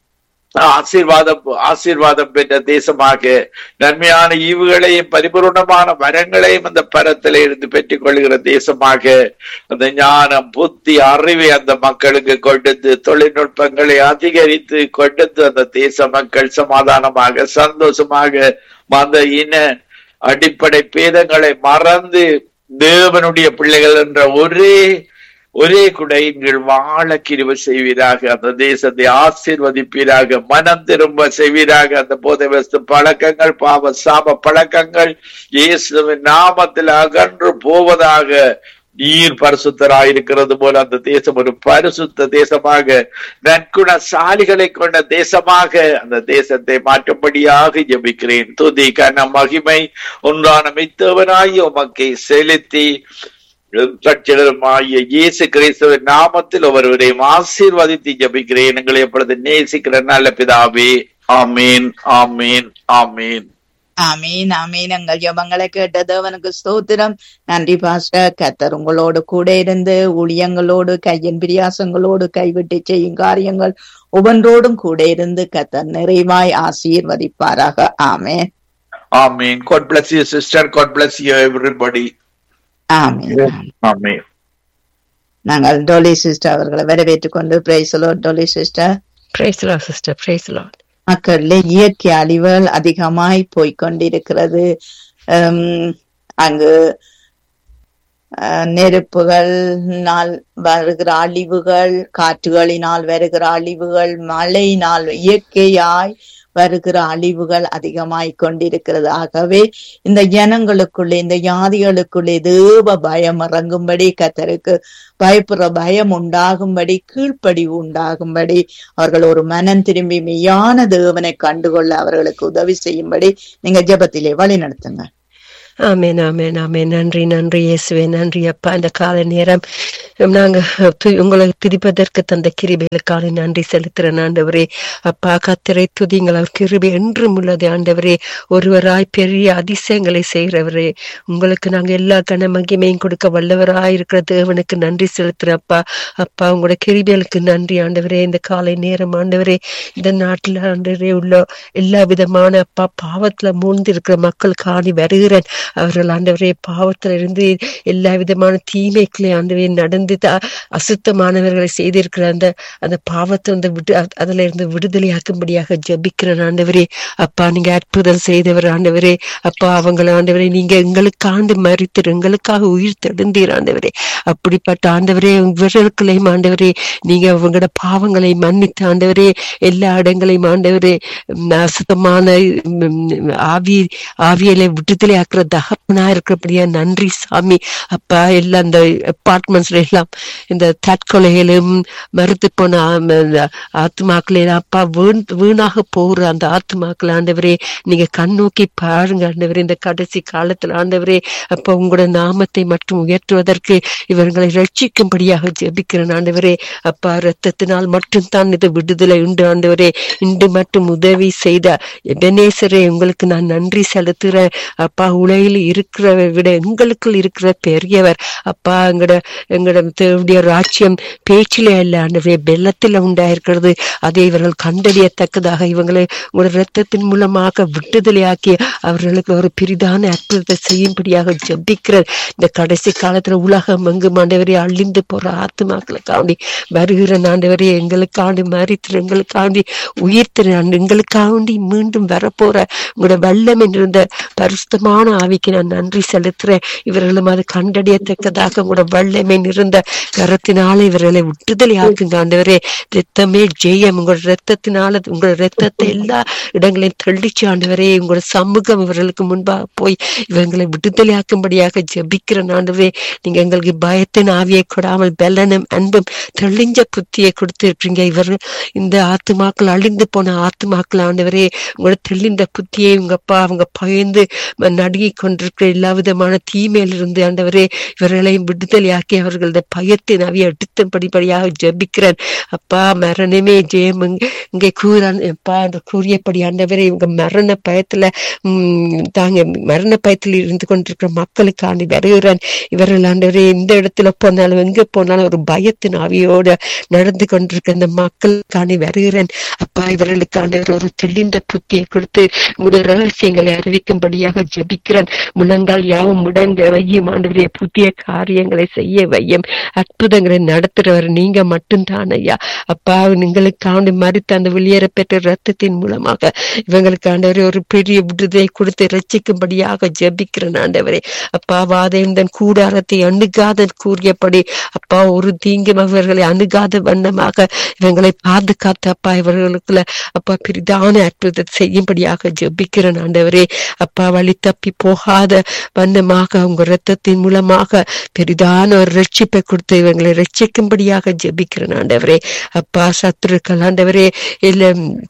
ஆசீர்வாதம் ஆசீர்வாதம் பெற்ற தேசமாக நன்மையான ஈவுகளையும் பரிபூர்ணமான வரங்களையும் அந்த பரத்தில இருந்து பெற்றுக் கொள்கிற தேசமாக அந்த ஞானம் புத்தி அறிவை அந்த மக்களுக்கு கொடுத்து தொழில்நுட்பங்களை அதிகரித்து கொடுத்து அந்த தேச மக்கள் சமாதானமாக சந்தோஷமாக அந்த இன அடிப்படை பேதங்களை மறந்து தேவனுடைய பிள்ளைகள் என்ற ஒரே ஒரே குடையின் வாழ கிருப செய்வீராக அந்த தேசத்தை ஆசீர்வதிப்பீராக மனம் திரும்ப செய்வீராக அந்த போதை வஸ்து பழக்கங்கள் பாவ சாப பழக்கங்கள் இயேசுவின் நாமத்தில் அகன்று போவதாக நீர் பரிசுத்தராயிருக்கிறது போல அந்த தேசம் ஒரு பரிசுத்த தேசமாக நற்குணசாலிகளை கொண்ட தேசமாக அந்த தேசத்தை மாற்றும்படியாக ஜெபிக்கிறேன் துதி கன மகிமை ஒன்றான மித்தவனாய் உமக்கை செலுத்தி ரட்சகருமாகிய இயேசு கிறிஸ்துவின் நாமத்தில் ஒருவரையும் ஆசீர்வதித்து ஜபிக்கிறேன் எங்களை எப்பொழுது நேசிக்கிற நல்ல பிதாவே ஆமீன் ஆமீன் ஆமீன் ஆமீன் ஆமீன் எங்கள் ஜபங்களை கேட்ட தேவனுக்கு ஸ்தோத்திரம் நன்றி பாஸ்டர் கத்தர் உங்களோடு கூட இருந்து ஊழியங்களோடு கையின் பிரியாசங்களோடு கைவிட்டு செய்யும் காரியங்கள் ஒவ்வொன்றோடும் கூட இருந்து கத்தர் நிறைவாய் ஆசீர்வதிப்பாராக ஆமேன் ஆமீன் God bless you sister God bless you everybody ஆமீன் ஆமீன் நாங்கள் டோலி சிஸ்டர் அவர்களை வரவேற்றுக் கொண்டு praise the Lord Dolly sister Praise the Lord, sister. Praise the Lord. மக்கள்ல இயற்கை அழிவுகள் அதிகமாய் போய்க்கொண்டிருக்கிறது ஹம், அங்கு அஹ், நெருப்புகள்னால் வருகிற அழிவுகள் காற்றுகளினால் வருகிற அழிவுகள் மழையினால் இயற்கையாய் வருகிற அழிவுகள் அதிகமாய் கொண்டிருக்கிறது ஆகவே இந்த ஜனங்களுக்குள்ளே இந்த ஜாதிகளுக்குள்ளே தேவ பயம் இறங்கும்படி கத்தருக்கு பயப்படுற பயம் உண்டாகும்படி கீழ்ப்படிவு உண்டாகும்படி அவர்கள் ஒரு மனம் திரும்பி மெய்யான தேவனை கண்டுகொள்ள அவர்களுக்கு உதவி செய்யும்படி நீங்க ஜெபத்திலே வழி நடத்துங்க ஆமென் ஆமென் ஆமென் நன்றி நன்றி இயேசுவே நன்றி அப்பா இந்த காலை நேரம் நாங்க து- உங்களை துதிப்பதற்கு தந்த கிருபைகளுக்கான நன்றி செலுத்துறேன் ஆண்டவரே அப்பா கத்தரை துதிங்கள் அவர் கிருபை என்றும் உள்ளது ஆண்டவரே ஒருவராய் பெரிய அதிசயங்களை செய்கிறவரே உங்களுக்கு நாங்க எல்லா கன மகிமையும் கொடுக்க வல்லவராய் இருக்கிற தேவனுக்கு நன்றி செலுத்துறேன் அப்பா அப்பா உங்களோட கிருபைகளுக்கு நன்றி ஆண்டவரே இந்த காலை நேரம் ஆண்டவரே இந்த நாட்டுல ஆண்டவரே உள்ள எல்லா விதமான அப்பா பாவத்துல மூழ்ந்து இருக்கிற மக்கள் காணி வருகிறேன் அவர்கள் ஆண்டவரே பாவத்துல இருந்து எல்லா விதமான தீமைகளை ஆண்டவரே நடந்து த- அசுத்தமானவர்களை செய்திருக்கிற அந்த அந்த பாவத்தை வந்து விடு அ- அதுல இருந்து விடுதலையாக்கும்படியாக ஜெபிக்கிறேன் ஆண்டவரே அப்பா நீங்க அற்புதம் செய்தவர் ஆண்டவரே அப்பா அவங்கள ஆண்டவரே நீங்க எங்களுக்காண்டு மறித்து எங்களுக்காக உயிர் தெடுந்தீர் ஆண்டவரே அப்படிப்பட்ட ஆண்டவரே இவர்களுக்களையும் ஆண்டவரே நீங்க அவங்களோட பாவங்களை மன்னித்து ஆண்டவரே எல்லா இடங்களையும் ஆண்டவரே உம், அசுத்தமான உம், ஆவி ஆவியலை விடுதலை ஆக்குற தகப்பனா இருக்கிறபடியா நன்றி சாமி அப்பா எல்லாம் இந்த அப்பார்ட்மெண்ட்ஸ்ல எல்லாம் இந்த தற்கொலைகளும் மறுத்து போன ஆம், இந்த ஆத்மாக்களை அப்பா வீண் வீணாக போகிற அந்த ஆத்மாக்கள் ஆண்டவரே நீங்க கண்ணோக்கி பாருங்க ஆண்டவரே இந்த கடைசி காலத்துல ஆண்டவரே அப்ப உங்களோட நாமத்தை மட்டும் உயர்த்துவதற்கு இவர்களை ரட்சிக்கும்படியாக ஜெபிக்கிறேன் ஆண்டவரே அப்பா ரத்தத்தினால் மட்டும்தான் இது விடுதலை உண்டு ஆண்டவரே இன்று மட்டும் உதவி செய்த எபனேசரே உங்களுக்கு நான் நன்றி செலுத்துறேன் அப்பா உலகில் இருக்கிறவரை விட எங்களுக்குள் இருக்கிற பெரியவர் அப்பா எங்கட எங்கட தேவடைய ராஜ்யம் பேச்சிலே அல்ல ஆண்டவரே பெல்லத்தில் உண்டாயிருக்கிறது அதை இவர்கள் கண்டறியத்தக்கதாக இவங்களை உங்களோட ரத்தத்தின் மூலமாக விடுதலையாக்கி அவர்களுக்கு ஒரு பெரிதான அற்புதத்தை செய்யும்படியாக ஜெபிக்கிறார் இந்த கடைசி காலத்துல உலகம் எங்கும் ஆண்டவரே அழிந்து போற ஆத்மாக்களுக்காண்டி வருகிற ஆண்டவரே எங்களுக்காண்டி மறித்து எங்களுக்காண்டி உயிர்த்திற எங்களுக்காண்டி மீண்டும் வரப்போற உங்களோட வல்லம் இருந்த பரிசுத்தமான ஆவிக்கு நான் நன்றி செலுத்துறேன் இவர்களும் அது கண்டறியத்தக்கதாக உங்களோட வல்லமை நிறைந்த கரத்தினால இவர்களை விட்டுதலை ஆக்குங்க ஆண்டவரே ரத்தமே ஜெயம் உங்களோட ரத்தத்தினால உங்களோட ரத்தத்தை எல்லா இடங்களையும் தெளிச்சு ஆண்டவரே உங்களோட சமூகம் இவர்களுக்கு முன்பாக போய் இவங்களை விடுதலை ஆக்கும்படியாக ஜெபிக்கிற ஆண்டவரே நீங்க எங்களுக்கு பயத்தின் ஆவியை கொடாமல் பலனும் அன்பும் தெளிஞ்ச புத்தியை கொடுத்திருக்கீங்க இவர் இந்த ஆத்துமாக்கள் அழிந்து போன ஆத்துமாக்கள் ஆண்டவரே உங்களோட தெளிந்த புத்தியை உங்க அப்பா அவங்க பயந்து ம- நடுங்கிக் கொண்டிருக்கிற எல்லா விதமான தீமையிலிருந்து ஆண்டவரே இவர்களையும் விடுதலையாக்கி அவர்களது பயத்தின் அவியை எடுத்தபடிப்படியாக ஜெபிக்கிறேன் அப்பா மரணமே ஜெயம் இங்க- இங்கே கூறான் அப்பா அந்த கூறியபடி ஆண்டவரே இவங்க மரண பயத்துல உம் தாங்க மரண பயத்தில் இருந்து கொண்டிருக்கிற மக்களுக்காண்டி வருகிறேன் இவர்கள் ஆண்டவரே எந்த இடத்துல போனாலும் எங்க போனாலும் ஒரு பயத்தின் ஆவியோட நடந்து கொண்டிருக்கிற இந்த மக்களுக்காண்டி வருகிறேன் அப்பா இவர்களுக்கு ஆண்டவர் ஒரு தெளிந்த புத்தியை கொடுத்து உங்களுடைய ரகசியங்களை அறிவிக்கும்படியாக ஜெபிக்கிறேன் முழங்கால் யாவும் முடங்க வையும் ஆண்டவரே புதிய காரியங்களை செய்ய வையும் அற்புதங்களை நடத்துறவர் நீங்க மட்டும்தான் ஐயா அப்பா நீங்களுக்காண்டி மறித்த அந்த வெளியேற பெற்ற ரத்தத்தின் மூலமாக இவங்களுக்கு ஆண்டவரே ஒரு பெரிய விடுதலை கொடுத்து ரட்சிக்கும்படியாக ஜெபிக்கிறேன் ஆண்டவரே அப்பா வாதைந்தன் கூடாரத்தை அணுகாத கூறியபடி அப்பா ஒரு தீங்கும் அவர்களை அணுகாத வண்ணமாக இவங்களை பாதுகாத்து அப்பா இவர்களுக்குள்ள அப்பா பெரிதான அற்புதத்தை செய்யும்படியாக ஜெபிக்கிறேன் ஆண்டவரே அப்பா வழி தப்பி போகாத வண்ணமாக உங்க ரத்தத்தின் மூலமாக பெரிதான ஒரு ரட்சிப்பை கொடுத்து இவங்களை ரட்சிக்கும்படியாக ஜெபிக்கிறேன் ஆண்டவரே அப்பா சத்துருக்கள் ஆண்டவரே இல்ல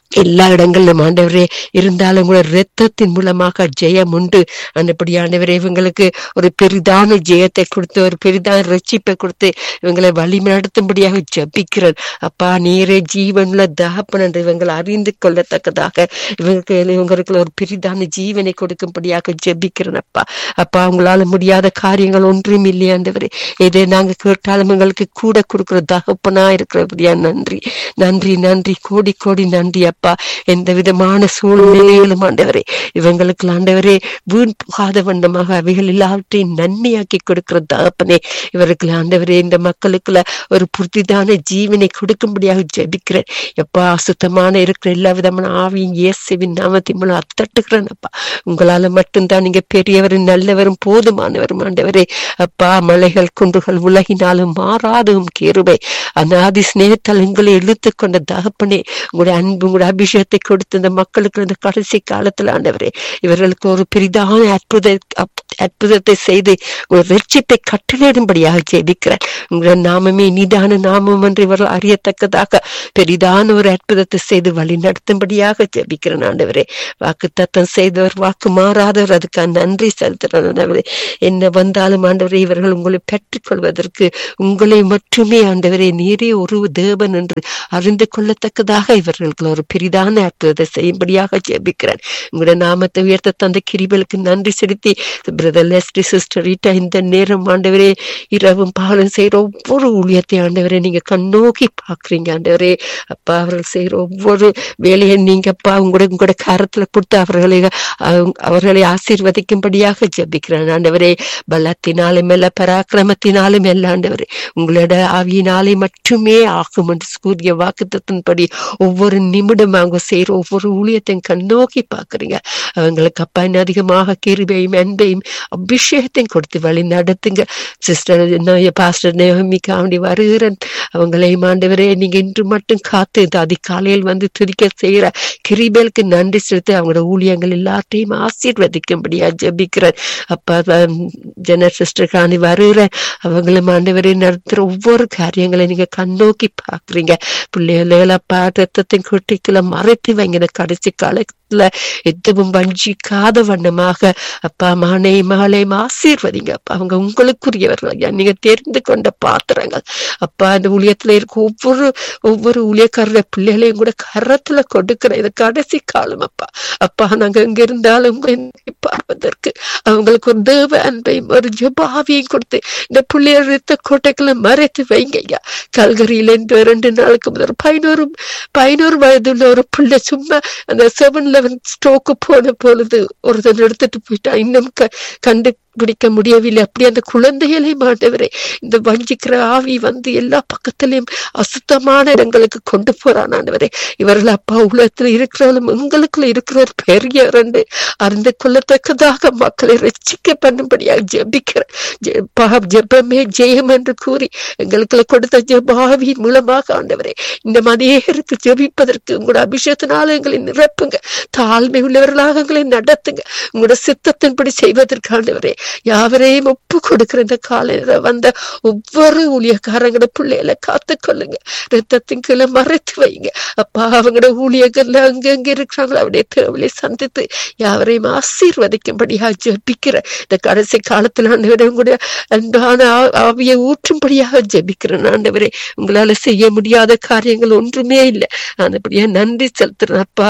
எல்லா இடங்களிலும் ஆண்டவரே இருந்தாலும் கூட இரத்தத்தின் மூலமாக ஜெயம் உண்டு அந்தபடி ஆண்டவரே இவங்களுக்கு ஒரு பெரிதான ஜெயத்தை கொடுத்து ஒரு பெரிதான ரட்சிப்பை கொடுத்து இவங்களை வழி நடத்தும்படியாக ஜபிக்கிறேன் அப்பா நீரே ஜீவனுள்ள தகப்பன் என்று இவங்களை அறிந்து கொள்ளத்தக்கதாக இவங்களுக்கு இவங்களுக்கு ஒரு பெரிதான ஜீவனை கொடுக்கும்படியாக ஜபிக்கிறேன் அப்பா அப்பா உங்களால முடியாத காரியங்கள் ஒன்றும் இல்லையா ஆண்டவரே எதை நாங்க கேட்டாலும் எங்களுக்கு கூட கொடுக்கிற தகப்பனா இருக்கிறபடியா நன்றி நன்றி நன்றி கோடி கோடி நன்றி அப்பா எந்த விதமான சூழ்நிலையிலும் ஆண்டவரே இவங்களுக்கு ஆண்டவரே வீண் போகாத வண்ணமாக அவைகள் எல்லாவற்றையும் நன்மையாக்கி கொடுக்கிற தகப்பனே இவருக்கு ஆண்டவரே இந்த மக்களுக்குள்ள ஒரு புதிதான ஜீவனை கொடுக்கும்படியாக ஜெபிக்கிறேன் எப்பா அசுத்தமான இருக்கிற எல்லா விதமான ஆவியும் இயேசுவின் நாமத்தின் மூலம் அத்தட்டுகிறேன் அப்பா உங்களால மட்டும்தான் நீங்க பெரியவரும் நல்லவரும் போதுமானவரும் ஆண்டவரே அப்பா மலைகள் குன்றுகள் உலகினாலும் மாறாதும் கேருவை அநாதி சிநேகத்தால் உங்களை இழுத்து கொண்ட தகப்பனே உங்களுடைய அன்பு உங்களுடைய அபிஷேகத்தை கொடுத்து இந்த மக்களுக்கு இந்த கடைசி காலத்துல ஆண்டவரே இவர்களுக்கு ஒரு பெரிதான அற்புத அப்- அற்புதத்தை செய்து ஒரு ரட்சிப்பை கட்டளையிடும்படியாக ஜெபிக்கிறேன் உங்களுடைய நாமமே நிதான நாமம் என்று இவர்கள் அறியத்தக்கதாக பெரிதான ஒரு அற்புதத்தை செய்து வழி நடத்தும்படியாக ஜெபிக்கிறேன் ஆண்டவரே வாக்கு தத்தம் செய்தவர் வாக்கு மாறாதவர் அதுக்காக நன்றி செலுத்துறேன் ஆண்டவரே என்ன வந்தாலும் ஆண்டவரே இவர்கள் உங்களை பெற்றுக்கொள்வதற்கு உங்களை மட்டுமே ஆண்டவரே நீரே ஒரு தேவன் என்று அறிந்து கொள்ளத்தக்கதாக இவர்களுக்கு ஒரு பெரிதான அற்புதத்தை செய்யும்படியாக ஜெபிக்கிறேன் உங்களுடைய நாமத்தை உயர்த்த தந்த கிரிபலுக்கு நன்றி செலுத்தி பிரதர் லெஸ்டி சிஸ்டர் ரீட்டா இந்த நேரம் ஆண்டவரே இரவும் பகலும் செய்யற ஒவ்வொரு ஊழியத்தை ஆண்டவரே நீங்க கண்ணோக்கி பாக்குறீங்க ஆண்டவரே அப்பா அவர்கள் செய்யற ஒவ்வொரு வேலையை நீங்க அப்பா உங்களோட உங்களோட கரத்துல கொடுத்து அவர்களை அஹ், அவர்களை ஆசீர்வதிக்கும்படியாக ஜெபிக்கிறேன் ஆண்டவரே பலத்தினாலும் அல்ல பராக்கிரமத்தினாலும் அல்ல ஆண்டவரே உங்களோட ஆவியினாலே மட்டுமே ஆகும் என்று கூறிய வாக்குத்தத்தின்படி ஒவ்வொரு நிமிடம் அவங்க செய்யற ஒவ்வொரு ஊழியத்தையும் கண்ணோக்கி பாக்குறீங்க அவங்களுக்கு அப்பா இன்னும் அதிகமாக கிருபையும் அன்பையும் அபிஷேகத்தையும் கொடுத்து வழி நடத்துங்க சிஸ்டர் பாஸ்டர் நேமிக்கு அவண்டி வருகிறேன் அவங்களை ஆண்டவரே நீங்க இன்று மட்டும் காத்து இந்த அதிகாலையில் வந்து துதிக்க செய்யற கிரிபேலுக்கு நன்றி செலுத்தி அவங்களோட ஊழியங்கள் எல்லாத்தையும் ஆசீர்வதிக்கும்படியா ஜெபிக்கிறேன் அப்பா ஜெனர் சிஸ்டர் காணி வருகிறேன் அவங்களும் ஆண்டவரே நடத்துற ஒவ்வொரு காரியங்களை நீங்க கண்ணோக்கி பாக்குறீங்க பிள்ளைகளை அப்பா ரத்தத்தின் குட்டிக்குள்ள மறைத்து வைங்க இந்த கடைசி காலத்துல எதுவும் வஞ்சிக்காத வண்ணமாக அப்பா மானை மகளையும் ஆசீர்வதிங்க அப்பா அவங்க உங்களுக்குரியவர்கள் ஐயா நீங்க தெரிந்து கொண்ட பாத்திரங்கள் அப்பா அந்த ஊழியத்துல இருக்க ஒவ்வொரு ஒவ்வொரு ஊழியக்காரர பிள்ளைகளையும் கூட கரத்துல கொடுக்கிற இது கடைசி காலம் அப்பா அப்பா நாங்க எங்க இருந்தாலும் உங்களை நோக்கி பார்ப்பதற்கு அவங்களுக்கு ஒரு தேவ அன்பையும் ஒரு ஜபாவியும் கொடுத்து இந்த பிள்ளையர் ரத்த கோட்டைகளை மறைத்து வைங்க ஐயா கல்கரியில இருந்து ரெண்டு நாளுக்கு முதல் பதினோரு பதினோரு வயதுள்ள ஒரு பிள்ளை சும்மா அந்த செவன் லெவன் ஸ்ட்ரோக்கு போன பொழுது ஒருத்தன் எடுத்துட்டு போயிட்டா இன்னும் க- கண்டு பிடிக்க முடியவில்லை அப்படி அந்த குழந்தைகளை மாட்டவரே இந்த வஞ்சிக்கிற ஆவி வந்து எல்லா பக்கத்திலையும் அசுத்தமான இடங்களுக்கு கொண்டு போறான் ஆண்டவரே இவர்கள் அப்பா உலகத்துல இருக்கிறாலும் உங்களுக்குள்ள இருக்கிற ஒரு பெரிய ரெண்டு அறிந்து கொள்ளத்தக்கதாக மக்களை ரட்சிக்க பண்ணும்படியாக ஜெபிக்கிறேன் ஜெ- பா- ஜெபமே ஜெயம் என்று கூறி எங்களுக்குள்ள கொடுத்த ஜெபாவின் மூலமாக ஆண்டவரே இந்த மதியேருக்கு ஜெபிப்பதற்கு உங்களோட அபிஷேகத்தினால எங்களை நிரப்புங்க தாழ்மை உள்ளவர்களாக எங்களை நடத்துங்க உங்களோட சித்தத்தின்படி செய்வதற்கு ஆண்டவரே யாவரையும் ஒப்பு கொடுக்கிற இந்த காலையில வந்த ஒவ்வொரு ஊழியக்காரங்களோட பிள்ளைகளை காத்து கொள்ளுங்க ரத்தத்தின் கீழே மறைத்து வைங்க அப்பா அவங்களோட ஊழியர்கள்ல அங்கங்க இருக்கிறாங்களோ அவருடைய தேவலை சந்தித்து யாவரையும் ஆசீர்வதிக்கும்படியாக ஜெபிக்கிற இந்த கடைசி காலத்துல ஆண்டவரே உங்களுடைய அன்பான ஆ- ஆவியை ஊற்றும்படியாக ஜெபிக்கிறேன் ஆண்டவரே உங்களால செய்ய முடியாத காரியங்கள் ஒன்றுமே இல்லை ஆனபடியா நன்றி செலுத்துறேன் அப்பா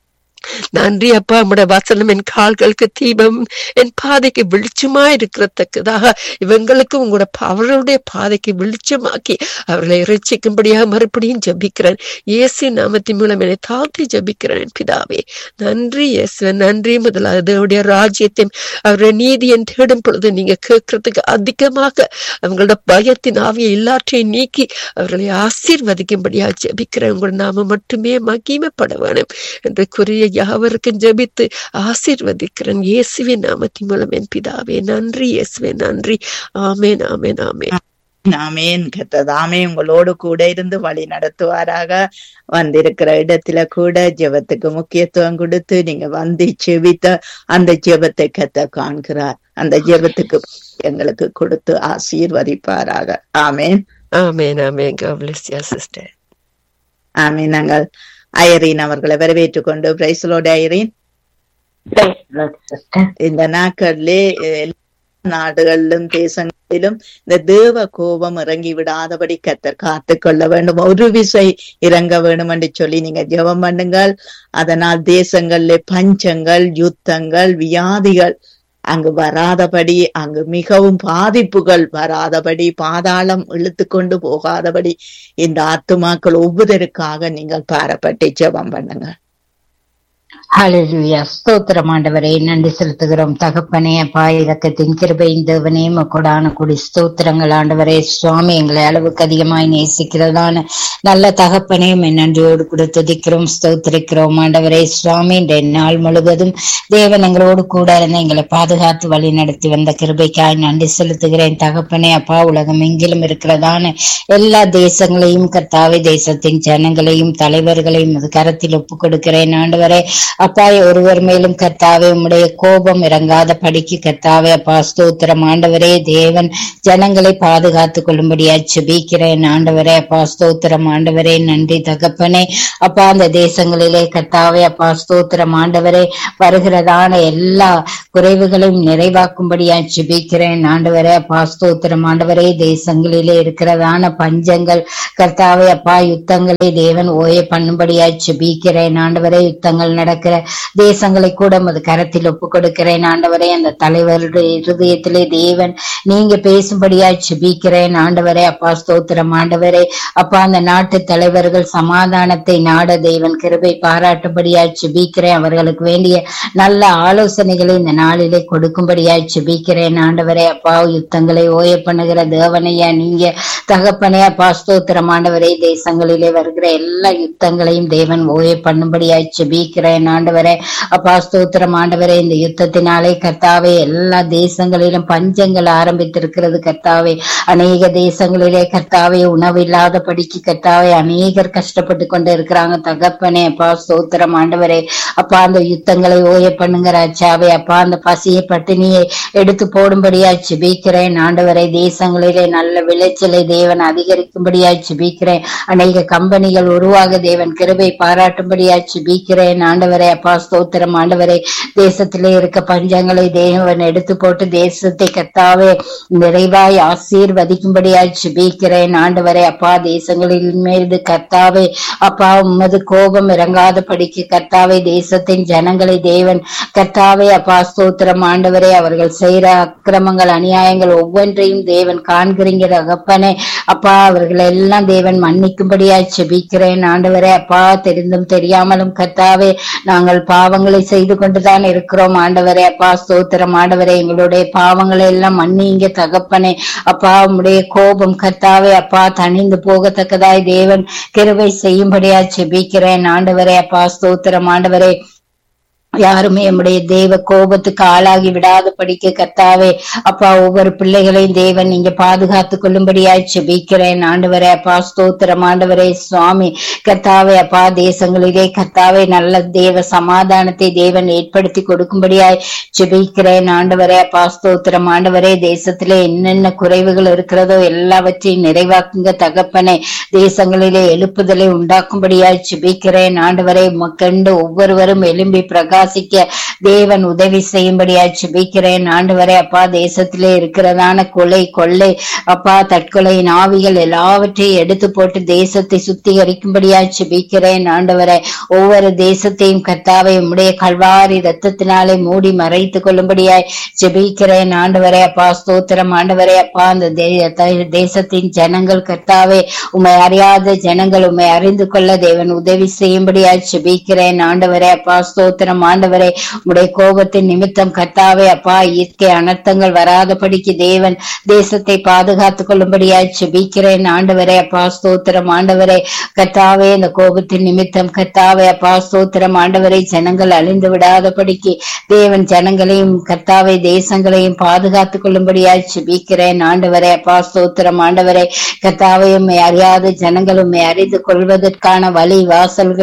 நன்றி அப்பா உம்முடைய வசனம் என் கால்களுக்கு தீபம் என் பாதைக்கு வெளிச்சமா இருக்கிறதுக்காக இவங்களுக்கும் உங்களோட பா- அவர்களுடைய பாதைக்கு வெளிச்சமாக்கி அவர்களை இறைச்சிக்கும்படியாக மறுபடியும் ஜெபிக்கிறேன் இயேசு நாமத்தின் மூலம் என்னை தாழ்த்தி ஜெபிக்கிறேன் என் பிதாவே நன்றி இயேசு நன்றி முதலாவது அவருடைய ராஜ்யத்தையும் அவருடைய நீதியை தேடும் பொழுது நீங்க கேட்கறதுக்கு அதிகமாக அவங்களோட பயத்தின் ஆவியை எல்லாற்றையும் நீக்கி அவர்களை ஆசீர்வதிக்கும்படியாக ஜெபிக்கிறேன் உங்களோட நாம மட்டுமே மகிமைப்பட வேணும் என்று கூறிய யாவருக்கும் ஜெபித்து ஆசீர்வதிக்கிறேன் இயேசுவின் நாமத்தின் மூலம் என் பிதாவே நன்றி இயேசுவே நன்றி ஆமேன் ஆமேன் ஆமேன் ஆமேன் கத்ததாமே உங்களோடு கூட இருந்து வழி நடத்துவாராக வந்திருக்கிற இடத்துல கூட ஜெபத்துக்கு முக்கியத்துவம் கொடுத்து நீங்க வந்து ஜெபித்த அந்த ஜெபத்தை கத்த காண்கிறார் அந்த ஜெபத்துக்கு எங்களுக்கு கொடுத்து ஆசீர்வதிப்பாராக ஆமேன் ஆமேன் ஆமேன் God bless you, sister. ஆமீன் நாங்கள் ஐரீன் அவர்களை வரவேற்றுக் கொண்டு பிரைசலோட ஐரீன் இந்த நாட்களிலே எல்லா நாடுகளிலும் தேசங்களிலும் இந்த தேவ கோபம் இறங்கி விடாதபடி கத்தர் காத்து கொள்ள வேண்டும் ஒரு விசை இறங்க வேண்டும் என்று சொல்லி நீங்க ஜெபம் பண்ணுங்கள் அதனால் தேசங்களிலே பஞ்சங்கள் யுத்தங்கள் வியாதிகள் அங்கு வராதபடி அங்கு மிகவும் பாதிப்புகள் வராதபடி பாதாளம் இழுத்து கொண்டு போகாதபடி இந்த ஆத்துமாக்கள் ஒவ்வொருவருக்காக நீங்கள் பாரப்பட்டு ஜெபம் பண்ணுங்க ஹalleluya ஸ்தோத்திரம் ஆண்டவரே நன்றி செலுத்துகிறோம் தகப்பனே அப்பா இரக்கத்தின் கிருபையின் தேவனே கொடான குடி ஸ்தோத்திரங்கள் ஆண்டவரே சுவாமி எங்களை அளவுக்கு அதிகமாய் நேசிக்கிறதான நல்ல தகப்பனே உம்மை நன்றியோடு கூட துதிக்கிறோம் ஸ்தோத்திரிக்கிறோம் ஆண்டவரே சுவாமி இந்த நாள் முழுவதும் தேவன் எங்களோடு கூட இருந்து எங்களை பாதுகாத்து வழி நடத்தி வந்த கிருபைக்காய் நன்றி செலுத்துகிறேன் தகப்பனே அப்பா உலகம் எங்கிலும் இருக்கிறதான எல்லா தேசங்களையும் கர்த்தாவே தேசத்தின் ஜனங்களையும் தலைவர்களையும் உமது கரத்தில் ஒப்புக் கொடுக்கிறேன் ஆண்டவரே அப்பா ஒருவர் மேலும் கர்த்தாவே உம்முடைய கோபம் இறங்காத படிக்கு கர்த்தாவே அப்பா ஸ்தோத்திரம் ஆண்டவரே தேவன் ஜனங்களை பாதுகாத்துக் கொள்ளும்படியா செபிக்கிறேன் ஆண்டவரே அப்பா ஸ்தோத்திரம் ஆண்டவரே நன்றி தகப்பனே அப்பா அந்த தேசங்களிலே கர்த்தாவே அப்பா ஸ்தோத்திரம் ஆண்டவரே வருகிறதான எல்லா குறைவுகளையும் நிறைவாக்கும்படியா செபிக்கிறேன் ஆண்டவரே அப்பா ஸ்தோத்திரம் ஆண்டவரே தேசங்களிலே இருக்கிறதான பஞ்சங்கள் கர்த்தாவே அப்பா யுத்தங்களை தேவன் ஓய பண்ணும்படியா செபிக்கிறேன் ஆண்டவரே யுத்தங்கள் நடக்கிற தேசங்களை கூட உமது கரத்தில் ஒப்பு கொடுக்கிறேன் ஆண்டவரே அந்த தலைவருடைய இருதயத்திலே தேவன் நீங்க பேசும்படியா செபிக்கிறேன் ஆண்டவரே அப்பா ஸ்தோத்திரம் ஆண்டவரே அப்பா அந்த நாட்டு தலைவர்கள் சமாதானத்தை நாட தேவன் கிருபை பாராட்டும்படியா செபிக்கிறேன் அவர்களுக்கு வேண்டிய நல்ல ஆலோசனைகளை இந்த நாளிலே கொடுக்கும்படியா செபிக்கிறேன் ஆண்டவரே அப்பா யுத்தங்களை ஓய பண்ணுகிற தேவனையா நீங்க தகப்பனே அப்பா ஸ்தோத்திரம் ஆண்டவரே தேசங்களிலே வருகிற எல்லா யுத்தங்களையும் தேவன் ஓய பண்ணும்படியா செபிக்கிறேன் ஆண்டவரே அப்பா ஸ்தோத்திரம் ஆண்டவரே இந்த யுத்தத்தினாலே கர்த்தாவே எல்லா தேசங்களிலும் பஞ்சங்கள் ஆரம்பித்திருக்கிறது கர்த்தாவே அநேக தேசங்களிலே கர்த்தாவே உணவு இல்லாத படிக்கு கர்த்தாவே அநேகர் கஷ்டப்பட்டு கொண்டு இருக்கிறாங்க தகப்பனே அப்பா ஸ்தோத்திரம் ஆண்டவரே அப்பா அந்த யுத்தங்களை ஓய பண்ணுங்க ராஜாவே அப்பா அந்த பசியை பட்டினியை எடுத்து போடும்படியா செபிக்கிறேன் ஆண்டவரை தேசங்களிலே நல்ல விளைச்சலை தேவன் அதிகரிக்கும்படியா செபிக்கிறேன் அநேக கம்பெனிகள் உருவாக தேவன் கிருபை பாராட்டும்படியா செபிக்கிறேன் ஆண்டவரே அப்பா ஸ்தோத்திரம் ஆண்டவரே தேசத்திலே இருக்க பஞ்சங்களை தேவன் எடுத்து போட்டு தேசத்தை கத்தாவே நிறைவாய் ஆசீர்வதிக்கும்படியா செபிக்கிறேன் ஆண்டவரே அப்பா தேசங்களின் மீது கர்த்தாவே அப்பா உமது கோபம் இறங்காத படிக்கு கர்த்தாவே தேசத்தின் ஜனங்களை தேவன் கர்த்தாவே அப்பா ஸ்தோத்திரம் ஆண்டவரே அவர்கள் செய்யற அக்கிரமங்கள் அநியாயங்கள் ஒவ்வொன்றையும் தேவன் காண்கிறீங்க தகப்பனே அப்பா அவர்கள் எல்லாம் தேவன் மன்னிக்கும்படியா செபிக்கிறேன் ஆண்டவரே அப்பா தெரிந்தும் தெரியாமலும் கர்த்தாவே நாங்கள் பாவங்களை செய்து கொண்டுதான் இருக்கிறோம் ஆண்டவரே அப்பா ஸ்தோத்திரம் ஆண்டவரே எங்களுடைய பாவங்களை எல்லாம் மன்னிங்க தகப்பனே அப்பா உம்முடைய கோபம் கர்த்தாவே அப்பா தணிந்து போகத்தக்கதாய் தேவன் கிருபை செய்யும்படியா செபிக்கிறேன் ஆண்டவரே அப்பா ஸ்தோத்திரம் ஆண்டவரே யாருமே நம்முடைய தேவ கோபத்துக்கு ஆளாகி விடாத படிக்க கர்த்தாவே அப்பா ஒவ்வொரு பிள்ளைகளையும் தேவன் நீங்க பாதுகாத்து கொள்ளும்படியாய் செபிக்கிறேன் ஆண்டவரே அப்பா ஸ்தோத்திரம் ஆண்டவரே சுவாமி கர்த்தாவே அப்பா தேசங்களிலே கர்த்தாவே நல்ல தேவ சமாதானத்தை தேவன் ஏற்படுத்தி கொடுக்கும்படியாய் செபிக்கிறேன் ஆண்டவரே அப்பா ஸ்தோத்திரம் ஆண்டவரே தேசத்திலே என்னென்ன குறைவுகள் இருக்கிறதோ எல்லாவற்றையும் நிறைவாக்குங்க தகப்பனே தேசங்களிலே எழுப்புதலை உண்டாக்கும்படியாய் செபிக்கிறேன் ஆண்டவரே மக்கண்டு ஒவ்வொருவரும் எழும்பி பிரகாசிக்க தேவன் உதவி செய்யும்படியாய் செபிக்கிறேன் ஆண்டவரே அப்பா தேசத்திலே இருக்கிறதான கொலை கொள்ளை அப்பா தற்கொலையின் ஆவிகள் எல்லாவற்றையும் எடுத்து போட்டு தேசத்தை சுத்திகரிக்கும்படியாய் செபிக்கிறேன் ஆண்டவரே ஒவ்வொரு தேசத்தையும் கர்த்தாவை உம்முடைய கல்வாரி ரத்தத்தினாலே மூடி மறைத்துக் கொள்ளும்படியாய் ஜெபிக்கிறேன் ஆண்டவரே அப்பா ஸ்தோத்திரம் ஆண்டவரே அப்பா அந்த தே- த- தேசத்தின் ஜனங்கள் கர்த்தாவே உம்மை அறியாத ஜனங்கள் உம்மை அறிந்து கொள்ள தேவன் உதவி செய்யும்படியாய் ஜெபிக்கிறேன் ஆண்டவரே அப்பா ஸ்தோத்திரம் ஆண்டவரே உம்முடைய கோபத்தின் நிமித்தம் கர்த்தாவே அப்பா இயற்கை அனர்த்தங்கள் வராதபடிக்கு தேவன் தேசத்தை பாதுகாத்துக் கொள்ளும்படியாய் ஜெபிக்கிறேன் ஆண்டவரே அப்பா ஸ்தோத்திரம் ஆண்டவரே கர்த்தாவே இந்த கோபத்தின் நிமித்தம் கர்த்தாவே அப்பா ஸ்தோத்திரம் ஆண்டவரை ஜனங்கள் அழிந்து விடாதபடிக்கு தேவன் ஜனங்களையும் கர்த்தாவை தேசங்களையும் பாதுகாத்துக் கொள்ளும்படியாய் செபிக்கிறேன் ஆண்டவரே அப்பா ஸ்தோத்திரம் ஆண்டவரே கர்த்தாவை உம்மை அறியாத ஜனங்கள் உம்மை அறிந்து கொள்வதற்கான வழி வாசல்களை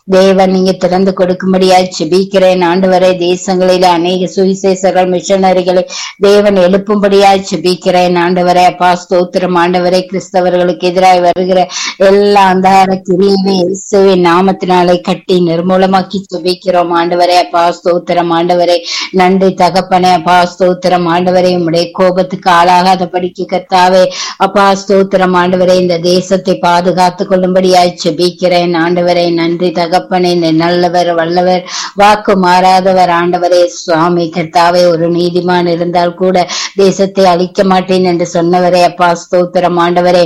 தேவன் நீங்க திறந்து கொடுக்கும்படியாய் செபிக்கிறேன் ஆண்டவரே தேசங்களில அநேக சுவிசேஷர்கள் மிஷனரிகளை தேவன் எழுப்பும்படியாய் செபிக்கிறேன் ஆண்டவரே அப்பா ஸ்தோத்திரம் ஆண்டவரே கிறிஸ்தவர்களுக்கு எதிராய் வருகிற எல்லா அந்தார கிரியையுமே இயேசுவின் நாமத்தினாலே கட்டி நிர்மூலமாக்கி செபிக்கிறோம் ஆண்டவரே அப்பா ஸ்தோத்திரம் ஆண்டவரே நன்றி தகப்பனே அப்பா ஸ்தோத்திரம் ஆண்டவரே உம்முடைய கோபத்துக்கு ஆளாகாத படிக்க கத்தாவே அப்பா ஸ்தோத்திரம் ஆண்டவரே இந்த தேசத்தை பாதுகாத்துக் கொள்ளும்படியாய் செபிக்கிறேன் ஆண்டவரே நன்றி தகப்பனே இந்த நல்லவர் வல்லவர் வாக்கு மாறாதவர் ஆண்டவரே சுவாமி கர்த்தாவே ஒரு நீதிமான் இருந்தால் கூட தேசத்தை அழிக்க மாட்டேன் என்று சொன்னவரே அப்பா ஸ்தோத்திரம் ஆண்டவரே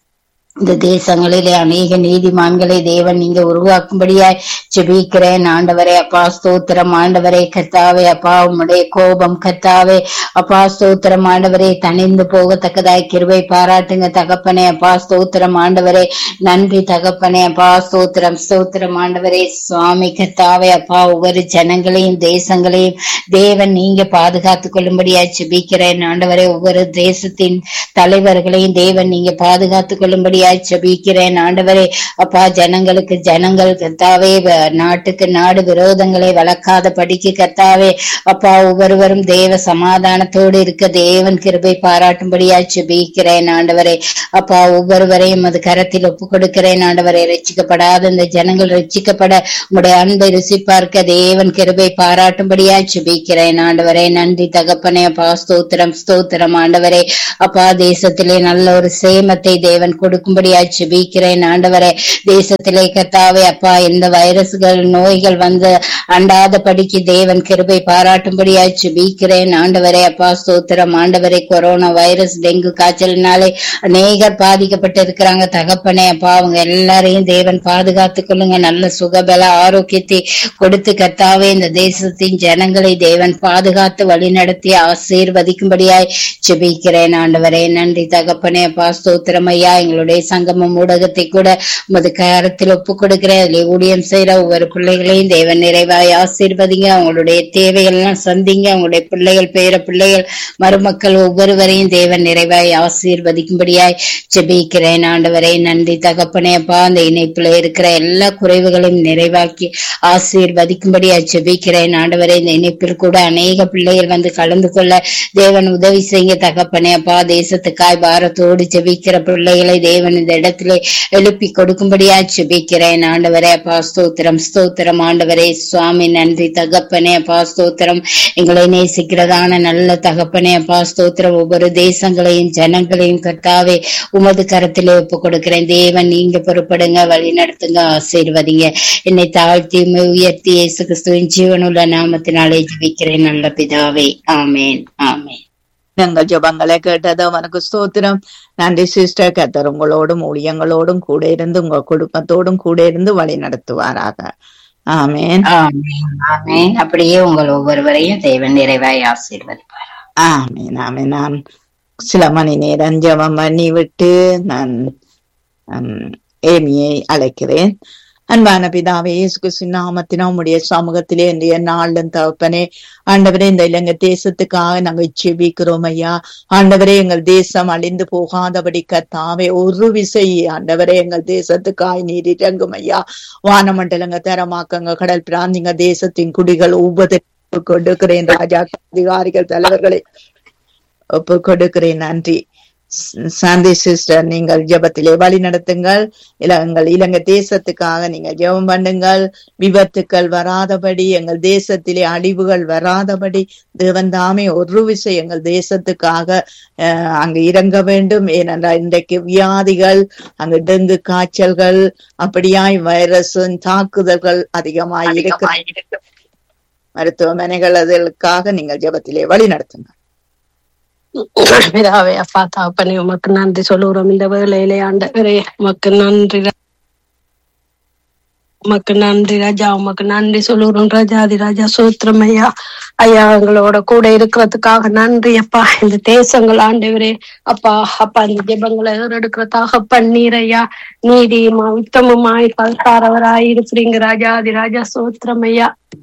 இந்த தேசங்களிலே அநேக நீதிமான்களை தேவன் நீங்க உருவாக்கும்படியாய் செபிக்கிறேன் ஆண்டவரே அப்பா ஸ்தோத்திரம் ஆண்டவரே கர்த்தாவே அப்பா உம்முடைய கோபம் கர்த்தாவே அப்பா ஸ்தோத்திரம் ஆண்டவரே தனிந்து போகத்தக்கதாய் கிருபை பாராட்டுங்க தகப்பனே அப்பா ஸ்தோத்திரம் ஆண்டவரே நன்றி தகப்பனே அப்பா ஸ்தோத்திரம் ஸ்தோத்திரம் ஆண்டவரே சுவாமி கர்த்தாவே அப்பா ஒவ்வொரு ஜனங்களையும் தேசங்களையும் தேவன் நீங்க பாதுகாத்துக் கொள்ளும்படியாய் செபிக்கிறேன் ஆண்டவரே ஒவ்வொரு தேசத்தின் தலைவர்களையும் தேவன் நீங்க பாதுகாத்துக் கொள்ளும்படியாய் செபிக்கிறேன் ஆண்டவரே அப்பா ஜனங்களுக்கு ஜனங்கள் கர்த்தாவே வ- நாட்டுக்கு நாடு விரோதங்களை வளர்க்காத படிக்கு கர்த்தாவே அப்பா ஒவ்வொருவரும் தேவ சமாதானத்தோடு இருக்க தேவன் கிருபை பாராட்டும்படியாய் செபிக்கிறேன் ஆண்டவரே அப்பா ஒவ்வொருவரையும் அது கரத்தில் ஒப்பு கொடுக்கிறேன் ஆண்டவரை ரட்சிக்கப்படாத இந்த ஜனங்கள் ரட்சிக்கப்பட உடைய அன்பை ருசி பார்க்க தேவன் கிருபை பாராட்டும்படியாய் செபிக்கிறேன் ஆண்டவரே நன்றி தகப்பனே அப்பா ஸ்தோத்திரம் ஸ்தோத்திரம் ஆண்டவரே அப்பா தேசத்திலே நல்ல ஒரு சேமத்தை தேவன் கொடுக்கும்படியாய் செபிக்கிறேன் ஆண்டவரே தேசத்திலே கத்தாவே அப்பா எந்த வைரஸ்கள் நோய்கள் வந்து அண்டாத படிக்கு தேவன் கிருபை பாராட்டும்படியாய் செபிக்கிறேன் ஆண்டவரே அப்பா ஸ்தோத்திரம் ஆண்டவரே கொரோனா வைரஸ் டெங்கு காய்ச்சலினாலே அநேகர் பாதிக்கப்பட்டிருக்கிறாங்க தகப்பனே அப்பா அவங்க எல்லாரையும் தேவன் பாதுகாத்துக் கொள்ளுங்க நல்ல சுகபல ஆரோக்கியத்தை கொடுத்து கத்தாவே இந்த தேசத்தின் ஜனங்களை தேவன் பாதுகாத்து வழிநடத்தி ஆசீர்வதிக்கும்படியாய் செபிக்கிறேன் ஆண்டவரே நன்றி தகப்பனே அப்பா ஸ்தோத்திரம் ஐயா எங்களுடைய சங்கமம் ஊடகத்தை கூட உமது கரத்தில் ஒப்பு கொடுக்கிறேன் அதிலே ஊழியம் செய்யற ஒவ்வொரு பிள்ளைகளையும் தேவன் நிறைவாய் ஆசீர்வதிங்க அவங்களுடைய தேவைகள் எல்லாம் சந்திங்க அவங்களுடைய பிள்ளைகள் பேர பிள்ளைகள் மருமக்கள் ஒவ்வொருவரையும் தேவன் நிறைவாய் ஆசீர்வதிக்கும்படியாய் ஜெபிக்கிறேன் ஆண்டவரே நன்றி தகப்பனே அப்பா அந்த இணைப்புல இருக்கிற எல்லா குறைவுகளையும் நிறைவாக்கி ஆசீர்வதிக்கும்படியாய் ஜெபிக்கிறேன் ஆண்டவரே இந்த இணைப்பில் கூட அநேக பிள்ளைகள் வந்து கலந்து கொள்ள தேவன் உதவி செய்ய தகப்பனே அப்பா தேசத்துக்காய் பாரத்தோடு ஜெபிக்கிற பிள்ளைகளை தேவன் இந்த இடத்திலே எழுப்பி கொடுக்கும்படியாய் ஜெபிக்கிறேன் ஆண்டவரே அப்பா ஸ்தோத்திரம் ஸ்தோத்திரம் ஆண்டவரே சுவாமி நன்றி தகப்பனே அப்பா ஸ்தோத்திரம் எங்களை நேசிக்கிறதான நல்ல தகப்பனே அப்பா ஸ்தோத்திரம் ஒவ்வொரு தேசங்களையும் ஜனங்களையும் கர்த்தாவே உமது கரத்திலே ஒப்பு கொடுக்கிறேன் தேவன் நீங்க பொறுப்படுங்க வழி நடத்துங்க ஆசீர்வதிங்க என்னை தாழ்த்தி உம்மை உயர்த்தி இயேசு கிறிஸ்துவின் ஜீவனுள்ள நாமத்தினாலே ஜெபிக்கிறேன் நல்ல பிதாவே ஆமேன் ஆமேன் எங்கள் ஜெபங்களை கேட்டது அவனுக்கு ஸ்தோத்திரம் நன்றி சிஸ்டர் கத்தர் உங்களோடும் ஊழியங்களோடும் கூட இருந்து உங்க குடும்பத்தோடும் கூட இருந்து வழி நடத்துவாராக ஆமேன் ஆமேன் ஆமேன் அப்படியே உங்கள் ஒவ்வொருவரையும் தேவன் நிறைவாய் ஆசீர்வதிப்பார் ஆமேன் ஆமேன் நான் சில மணி நேரம் ஜெபம் பண்ணி விட்டு நான் ஹம், ஏமியை அழைக்கிறேன் அன்பான பிதாவே இயேசு கிறிஸ்து நாமத்தினா உம்முடைய சமூகத்திலே இன்றைய நாளும் தகப்பனே ஆண்டவரே இந்த இலங்கை தேசத்துக்காக நாங்கள் செபிக்கிறோம் ஐயா ஆண்டவரே எங்கள் தேசம் அழிந்து போகாதபடி கத்தாவே ஒரு விசை ஆண்டவரே எங்கள் தேசத்துக்காய் நீர் இறங்கும் ஐயா வானமண்டலங்க தரமாக்கங்க கடல் பிராந்திங்க தேசத்தின் குடிகள் ஒவ்வொரு கொடுக்கிறேன் ராஜா அதிகாரிகள் தலைவர்களை ஒப்பு கொடுக்கிறேன் நன்றி ச- சாந்தி சிஸ்டர் நீங்கள் ஜெபத்திலே வழி நடத்துங்கள் இல்ல எங்கள் இலங்கை தேசத்துக்காக நீங்கள் ஜெபம் பண்ணுங்கள் விபத்துக்கள் வராதபடி எங்கள் தேசத்திலே அழிவுகள் வராதபடி தேவன் தாமே ஒரு விசை எங்கள் தேசத்துக்காக அஹ், அங்கு இறங்க வேண்டும் ஏனென்றால் இன்றைக்கு வியாதிகள் அங்கு டெங்கு காய்ச்சல்கள் அப்படியாய் வைரஸின் தாக்குதல்கள் அதிகமாய் இருக்கு மருத்துவமனைகள் அதற்காக நீங்கள் ஜெபத்திலே வழி நடத்துங்கள் பிதாவே அப்பா தாப்பனே உமக்கு நன்றி சொல்லுகிறோம் இந்த வேளையிலே ஆண்டவரே உமக்கு நன்றி ரா- உமக்கு நன்றி ராஜா உமக்கு நன்றி சொல்லுகிறோம் ராஜாதி ராஜா சூத்திரம் ஐயா ஐயா எங்களோட கூட இருக்கிறதுக்காக நன்றி அப்பா இந்த தேசங்கள் ஆண்டவரே அப்பா அப்பா இந்த ஜெபங்களை எடுக்கிறதாக பண்ணீர் ஐயா நீதியுமா உத்தமமாய் பல்சாரவராய் இருக்கிறீங்க ராஜாதி ராஜா சூத்திரம் ஐயா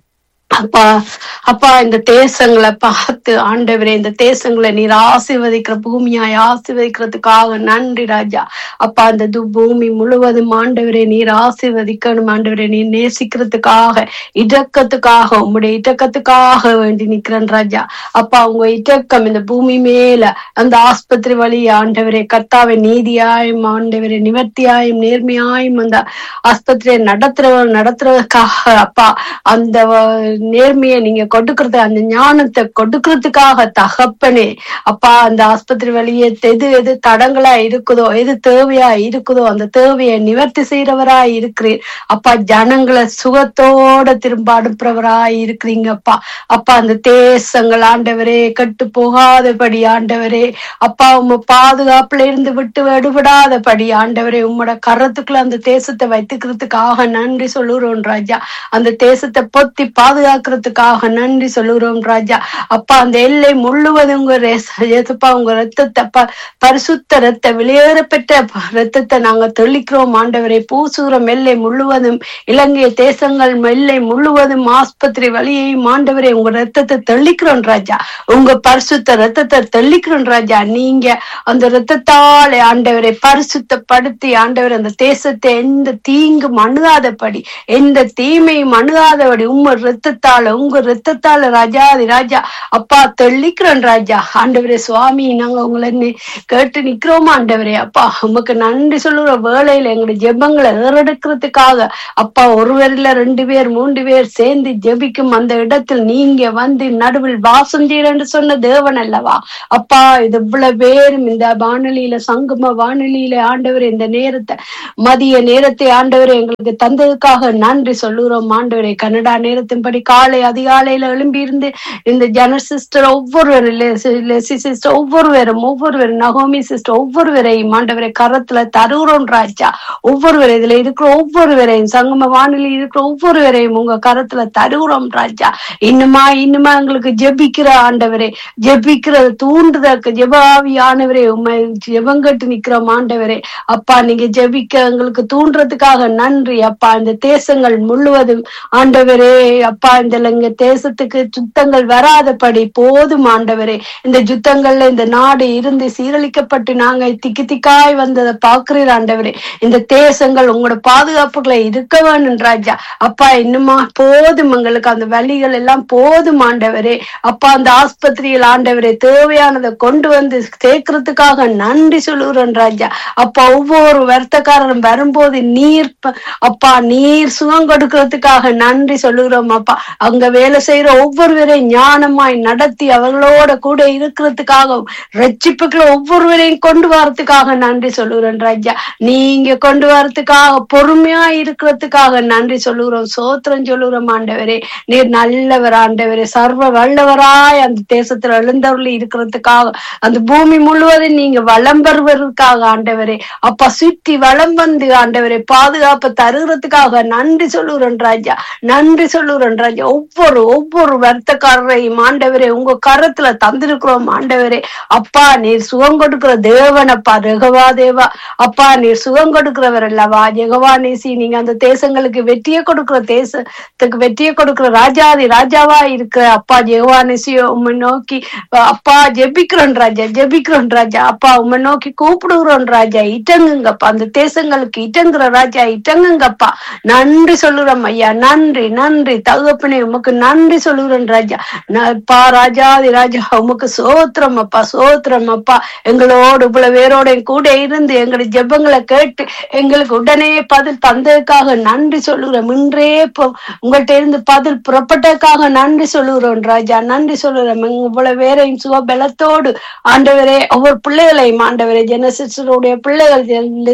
அப்பா அப்பா இந்த தேசங்களை பார்த்து ஆண்டவரே இந்த தேசங்களை நீர் ஆசீர்வதிக்கிற பூமியாய் ஆசீர்வதிக்கிறதுக்காக நன்றி ராஜா அப்பா அந்த து- பூமி முழுவதும் ஆண்டவரே நீர் ஆசீர்வதிக்கணும் ஆண்டவரே நீர் நேசிக்கிறதுக்காக இடக்கத்துக்காக உம்முடைய இடக்கத்துக்காக வேண்டி நிக்கிறேன் ராஜா அப்பா உங்க இடக்கம் இந்த பூமி மேல அந்த ஆஸ்பத்திரி வழி ஆண்டவரே கர்த்தாவை நீதியாயும் ஆண்டவரே நிவர்த்தியாயும் நேர்மையாயும் அந்த ஆஸ்பத்திரியை நடத்துறவர் நடத்துறதுக்காக அப்பா அந்த வ- நேர்மையை நீங்க கொடுக்கறது அந்த ஞானத்தை கொடுக்கறதுக்காக தகப்பனே அப்பா அந்த ஆஸ்பத்திரி வழியே எது எது தடங்களா இருக்குதோ எது தேவையா இருக்குதோ அந்த தேவையை நிவர்த்தி செய்யறவரா இருக்கிறீர் அப்பா ஜனங்களை சுகத்தோட திரும்ப அனுப்புறவரா இருக்கிறீங்கப்பா அப்பா அந்த தேசங்கள் ஆண்டவரே கெட்டு போகாதபடி ஆண்டவரே அப்பா உம்ம பாதுகாப்புல இருந்து விட்டு விடுபடாதபடி ஆண்டவரே உம்மோட கரத்துக்குள்ள அந்த தேசத்தை வைத்துக்கிறதுக்காக நன்றி சொல்லுறோம் ராஜா அந்த தேசத்தை பொத்தி பாதுகாக்கிறதுக்காக நன்றி சொல்லுறோம் ராஜா அப்பா அந்த எல்லை முழுவதும் உங்க ரேச- ஏசப்பா உங்க ரத்தத்தை ப- பரிசுத்த ரத்த வெளியேறப்பெற்ற ரத்தத்தை நாங்க தெளிக்கிறோம் ஆண்டவரே பூசூரம் எல்லை முழுவதும் இலங்கை தேசங்கள் எல்லை முழுவதும் ஆஸ்பத்திரி வழியையும் ஆண்டவரே உங்க ரத்தத்தை தெளிக்கிறோம் ராஜா உங்க பரிசுத்த ரத்தத்தை தெளிக்கிறோம் ராஜா நீங்க அந்த ரத்தத்தாலே ஆண்டவரை பரிசுத்தப்படுத்தி ஆண்டவர் அந்த தேசத்தை எந்த தீங்கும் அணுகாதபடி எந்த தீமையும் அணுகாதபடி உங்க ரத்தத்தால உங்க ரத்தத்தால ராஜாதி ராஜா அப்பா தெளிக்கிறோம் ராஜா ஆண்டவரே சுவாமி நாங்க உங்களை நி- கேட்டு நிக்கிறோம் ஆண்டவரே அப்பா உமக்கு நன்றி சொல்லுற வேளையில எங்களுடைய ஜெபங்களை ஏறெடுக்கிறதுக்காக அப்பா ஒருவர் இல்ல ரெண்டு பேர் மூன்று பேர் சேர்ந்து ஜெபிக்கும் அந்த இடத்தில் நீங்க வந்து நடுவில் வாசம் செய்யறேன்னு சொன்ன தேவன் அல்லவா அப்பா இது இவ்வளவு பேரும் இந்த வானொலியில சங்கம வானொலியில ஆண்டவர் இந்த நேரத்தை மதிய நேரத்தை ஆண்டவர் எங்களுக்கு தந்ததுக்காக நன்றி சொல்லுறோம் ஆண்டவரே கனடா நேரத்தின்படி காலை அதிகாலையில எழும்பி இருந்து இந்த ஜன சிஸ்டர் ஒவ்வொருவரும் லெசி- லெசி சிஸ்டர் ஒவ்வொருவரும் ஒவ்வொருவரும் நகோமி சிஸ்டர் ஒவ்வொருவரையும் ஆண்டவரை கரத்துல தருகிறோம் ராஜா ஒவ்வொருவரும் இதுல இருக்கிற ஒவ்வொருவரையும் சங்கம வானிலை இருக்கிற ஒவ்வொருவரையும் உங்க கரத்துல தருகிறோம் ராஜா இன்னுமா இன்னுமா எங்களுக்கு ஜெபிக்கிற ஆண்டவரே ஜெபிக்கிறது தூண்டுதற்கு ஜெபாவி ஆண்டவரே உண்மை ஜெபங்கட்டு நிக்கிறோம் ஆண்டவரே அப்பா நீங்க ஜெபிக்க எங்களுக்கு தூண்டுறதுக்காக நன்றி அப்பா இந்த தேசங்கள் முழுவதும் ஆண்டவரே அப்பா இந்த இங்க தேசத்துக்கு சுத்தங்கள் வராதபடி போதும் ஆண்டவரே இந்த யுத்தங்கள்ல இந்த நாடு இருந்து சீரழிக்கப்பட்டு நாங்க திக்கு திக்காய் வந்ததை பாக்குறீர் ஆண்டவரே இந்த தேசங்கள் உங்களோட பாதுகாப்புகளை இருக்க வேணும் ராஜா அப்பா இன்னுமா போதும் எங்களுக்கு அந்த வழிகள் எல்லாம் போதும் ஆண்டவரே அப்பா அந்த ஆஸ்பத்திரியில் ஆண்டவரே தேவையானதை கொண்டு வந்து சேர்க்கறதுக்காக நன்றி சொல்லுகிறேன் ராஜா அப்பா ஒவ்வொரு வருத்தக்காரரும் வரும்போது நீர் ப- அப்பா நீர் சுகம் கொடுக்கறதுக்காக நன்றி சொல்லுகிறோம் அப்பா அங்க வேலை செய்யற ஒவ்வொருவரையும் ஞானமாய் நடத்தி அவர்களோட கூட இருக்கிறதுக்காகவும் ரட்சிப்புக்குள்ள ஒவ்வொருவரையும் கொண்டு வரதுக்காக நன்றி சொல்லுகிறேன் ராஜா நீங்க கொண்டு வரதுக்காக பொறுமையா இருக்கிறதுக்காக நன்றி சொல்லுகிறோம் சோத்திரம் சொல்லுகிறோம் ஆண்டவரே நீர் நல்லவர் ஆண்டவரே சர்வ வல்லவராய் அந்த தேசத்துல எழுந்தவர்கள் இருக்கிறதுக்காக அந்த பூமி முழுவதும் நீங்க வளம் பெறுவதற்காக ஆண்டவரே அப்பா சுத்தி வளம் வந்து ஆண்டவரே பாதுகாப்பு தருகிறதுக்காக நன்றி சொல்லுகிறேன் ராஜா நன்றி சொல்லுகிறேன் ராஜா ஒவ்வொரு ஒவ்வொரு வர்த்தக்காரரையும் ஆண்டவரே உங்க கரத்துல தந்திருக்கிறோம் ஆண்டவரே அப்பா நீர் சுகம் கொடுக்கிற தேவனப்பா ரெகவா தேவா அப்பா நீர் சுகம் கொடுக்கிறவர் அல்லவா ஜெகவா நேசி நீங்க அந்த தேசங்களுக்கு வெற்றியை கொடுக்கிற தேசத்துக்கு வெற்றியை கொடுக்கிற ராஜாதி ராஜாவா இருக்கிற அப்பா ஜெகவா நேசியோ உம்மை நோக்கி அப்பா ஜெபிக்கிறோம் ராஜா ஜெபிக்கிறோம் ராஜா அப்பா உம்மை நோக்கி கூப்பிடுகிறோம் ராஜா இட்டங்குங்கப்பா அந்த தேசங்களுக்கு இட்டங்குற ராஜா இட்டங்குங்கப்பா நன்றி சொல்லுறோம் ஐயா நன்றி நன்றி தகப்பனே உமக்கு நன்றி சொல்லுகிறேன் ராஜா ந- அப்பா ராஜாதி ராஜா உமக்கு சோத்திரம் அப்பா சோத்திரம் அப்பா எங்களோடு இவ்வளவு பேரோட கூட இருந்து எங்களுடைய ஜெபங்களை கேட்டு எங்களுக்கு உடனே பதில் தந்ததுக்காக நன்றி சொல்லுகிறோம் இன்றே இப்போ உங்கள்ட்ட இருந்து பதில் புறப்பட்டதுக்காக நன்றி சொல்லுகிறோம் ராஜா நன்றி சொல்லுகிறோம் இவ்வளவு பேரையும் சுகபலத்தோடு ஆண்டவரே ஒவ்வொரு பிள்ளைகளையும் ஆண்டவரே ஜென சிஸ்டருடைய பிள்ளைகள்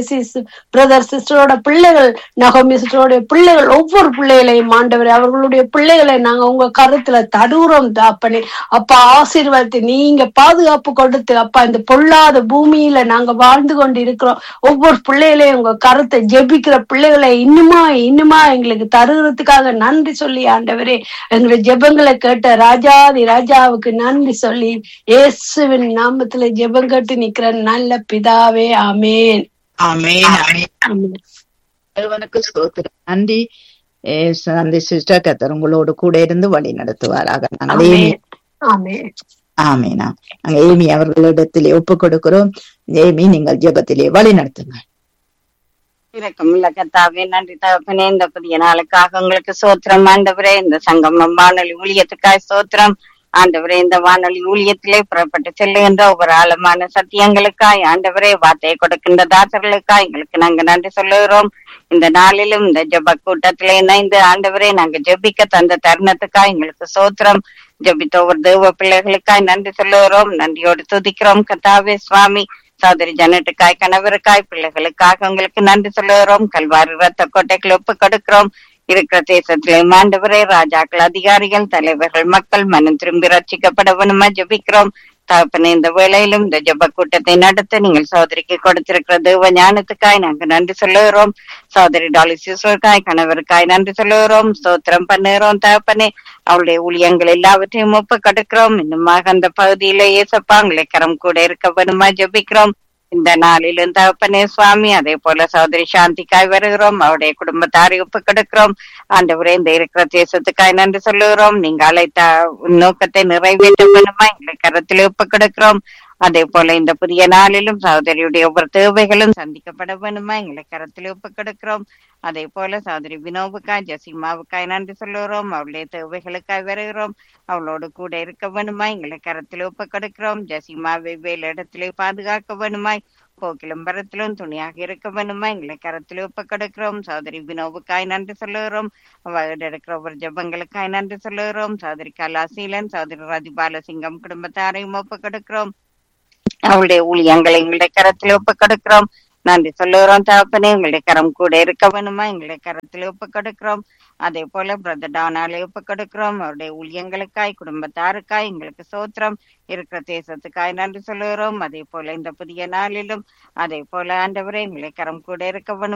பிரதர் சிஸ்டரோட பிள்ளைகள் நகோமி சிஸ்டருடைய பிள்ளைகள் ஒவ்வொரு பிள்ளைகளையும் ஆண்டவரே அவர்களுடைய பிள்ளைகளை நாங்க உங்க கருத்துல தடுகிறோம் தாப்பனே அப்பா ஆசீர்வாதத்தை நீங்க பாதுகாப்பு கொடுத்து அப்பா இந்த பொல்லாத பூமியில நாங்க வாழ்ந்து கொண்டு இருக்கிறோம் ஒவ்வொரு பிள்ளைகளையும் உங்க கருத்தை ஜெபிக்கிற பிள்ளைகளை இன்னுமா இன்னுமா எங்களுக்கு தருகிறதுக்காக நன்றி சொல்லி ஆண்டவரே எங்களுடைய ஜெபங்களை கேட்ட ராஜாதி ராஜாவுக்கு நன்றி சொல்லி இயேசுவின் நாமத்துல ஜெபம் கேட்டு நிக்கிற நல்ல பிதாவே ஆமேன் ஆமென் ஆமென் ஆமென் தேவனுக்கு ஸ்தோத்திரம் நன்றி அந்த சிஸ்டர் கத்தர் உங்களோடு கூட இருந்து வழி நடத்துவாராக நாங்கள் ஆமே ஏமி ஆமே ஆமீனா நாங்க ஏமி அவர்களிடத்திலே ஒப்பு கொடுக்கிறோம் ஏமி நீங்கள் ஜெபத்திலே வழி நடத்துங்க இரக்கமுள்ள கத்தாவே நன்றி தகப்பனே இந்த புதிய நாளுக்காக உங்களுக்கு சோத்திரம் ஆண்டவரே இந்த சங்கமம் வானொலி ஊழியத்துக்காய் சோத்திரம் ஆண்டவரே இந்த வானொலி ஊழியத்திலே புறப்பட்டு செல்லுகின்ற ஒவ்வொரு ஆழமான சத்தியங்களுக்காய் ஆண்டவரே வார்த்தையை கொடுக்கின்ற தாசர்களுக்காய் எங்களுக்கு நாங்க நன்றி சொல்லுகிறோம் இந்த நாளிலும் இந்த ஜெப கூட்டத்திலே இணைந்து ஆண்டவரே நாங்க ஜெபிக்க தந்த தருணத்துக்காய் எங்களுக்கு சோத்திரம் ஜெபித்த ஒவ்வொரு தேவ பிள்ளைகளுக்காய் நன்றி சொல்லுகிறோம் நன்றியோடு துதிக்கிறோம் கத்தாவே சுவாமி சோதரி ஜனட்டுக்காய் கணவருக்காய் பிள்ளைகளுக்காக உங்களுக்கு நன்றி சொல்லுகிறோம் கல்வாரி ரத்த கோட்டைகள் ஒப்பு கொடுக்கிறோம் இருக்கிற தேசத்திலே மாண்டவரே ராஜாக்கள் அதிகாரிகள் தலைவர்கள் மக்கள் மனம் திரும்பி ரட்சிக்கப்பட வேணுமா ஜெபிக்கிறோம் தகப்பனே இந்த வேளையிலும் இந்த ஜெப கூட்டத்தை நடத்த நீங்கள் சோதரிக்கு கொடுத்திருக்கிற தேவ ஞானத்துக்காய் நாங்க நன்றி சொல்லுகிறோம் சோதரி டாலி சிசுவருக்காய் கணவருக்காய் நன்றி சொல்லுகிறோம் ஸ்தோத்திரம் பண்ணுகிறோம் தகப்பனே அவளுடைய ஊழியங்கள் எல்லாவற்றையும் ஒப்பு கொடுக்கிறோம் இன்னுமாக அந்த பகுதியில ஏசப்பா உங்களை கரம் கூட இருக்க வேணுமா ஜெபிக்கிறோம் இந்த நாளிலும் தகப்பனே சுவாமி அதே போல சகோதரி சாந்திக்காய் வருகிறோம் அவருடைய குடும்பத்தாரை ஒப்பு கொடுக்கிறோம் ஆண்டவரே இந்த இருக்கிற தேசத்துக்காய் நன்றி சொல்லுகிறோம் நீங்க அழைத்த நோக்கத்தை நிறைவேற்ற வேணுமா எங்களை கரத்தில் ஒப்பு கொடுக்கிறோம் அதே போல இந்த புதிய நாளிலும் சகோதரியுடைய ஒவ்வொரு தேவைகளும் சந்திக்கப்பட வேணுமா எங்களை கரத்தில் ஒப்பு கொடுக்கிறோம் அதே போல சகோதரி வினோவுக்காய் ஜசிமாவுக்காய் நன்றி சொல்லுகிறோம் அவளுடைய தேவைகளுக்காய் வருகிறோம் அவளோடு கூட இருக்க வேணுமா எங்களை கரத்தில் ஒப்பு கொடுக்கிறோம் ஜசிமாவை வேலை இடத்திலே பாதுகாக்க வேணுமாய் போக்கிலும் பரத்திலும் துணியாக இருக்க வேணுமா எங்களை கரத்தில் ஒப்பு கொடுக்கிறோம் சகோதரி வினோவுக்காய் நன்றி சொல்லுகிறோம் அவள் இருக்கிற ஒவ்வொரு ஜபங்களுக்காய் நன்றி சொல்லுகிறோம் சகோதரி கலாசீலன் சகோதரி ரதிபாலசிங்கம் குடும்பத்தாரையும் ஒப்பு கொடுக்கிறோம் அவளுடைய ஊழியங்களை எங்களுடைய கரத்தில் ஒப்பு கொடுக்கிறோம் நன்றி சொல்லுகிறோம் தகப்பனே எங்களுடைய கரம் கூட இருக்க வேணுமா எங்களுடைய கரத்தில் ஒப்பு கொடுக்கிறோம் அதே போல பிரதர் டானாலே ஒப்பு கொடுக்கிறோம் அவருடைய ஊழியங்களுக்காய் குடும்பத்தாருக்காய் எங்களுக்கு சோத்திரம் இருக்கிற தேசத்துக்காய் நன்றி சொல்லுகிறோம் அதே போல இந்த புதிய நாளிலும் அதே போல ஆண்டவரே எங்களை கரம் கூட இருக்க வேணும்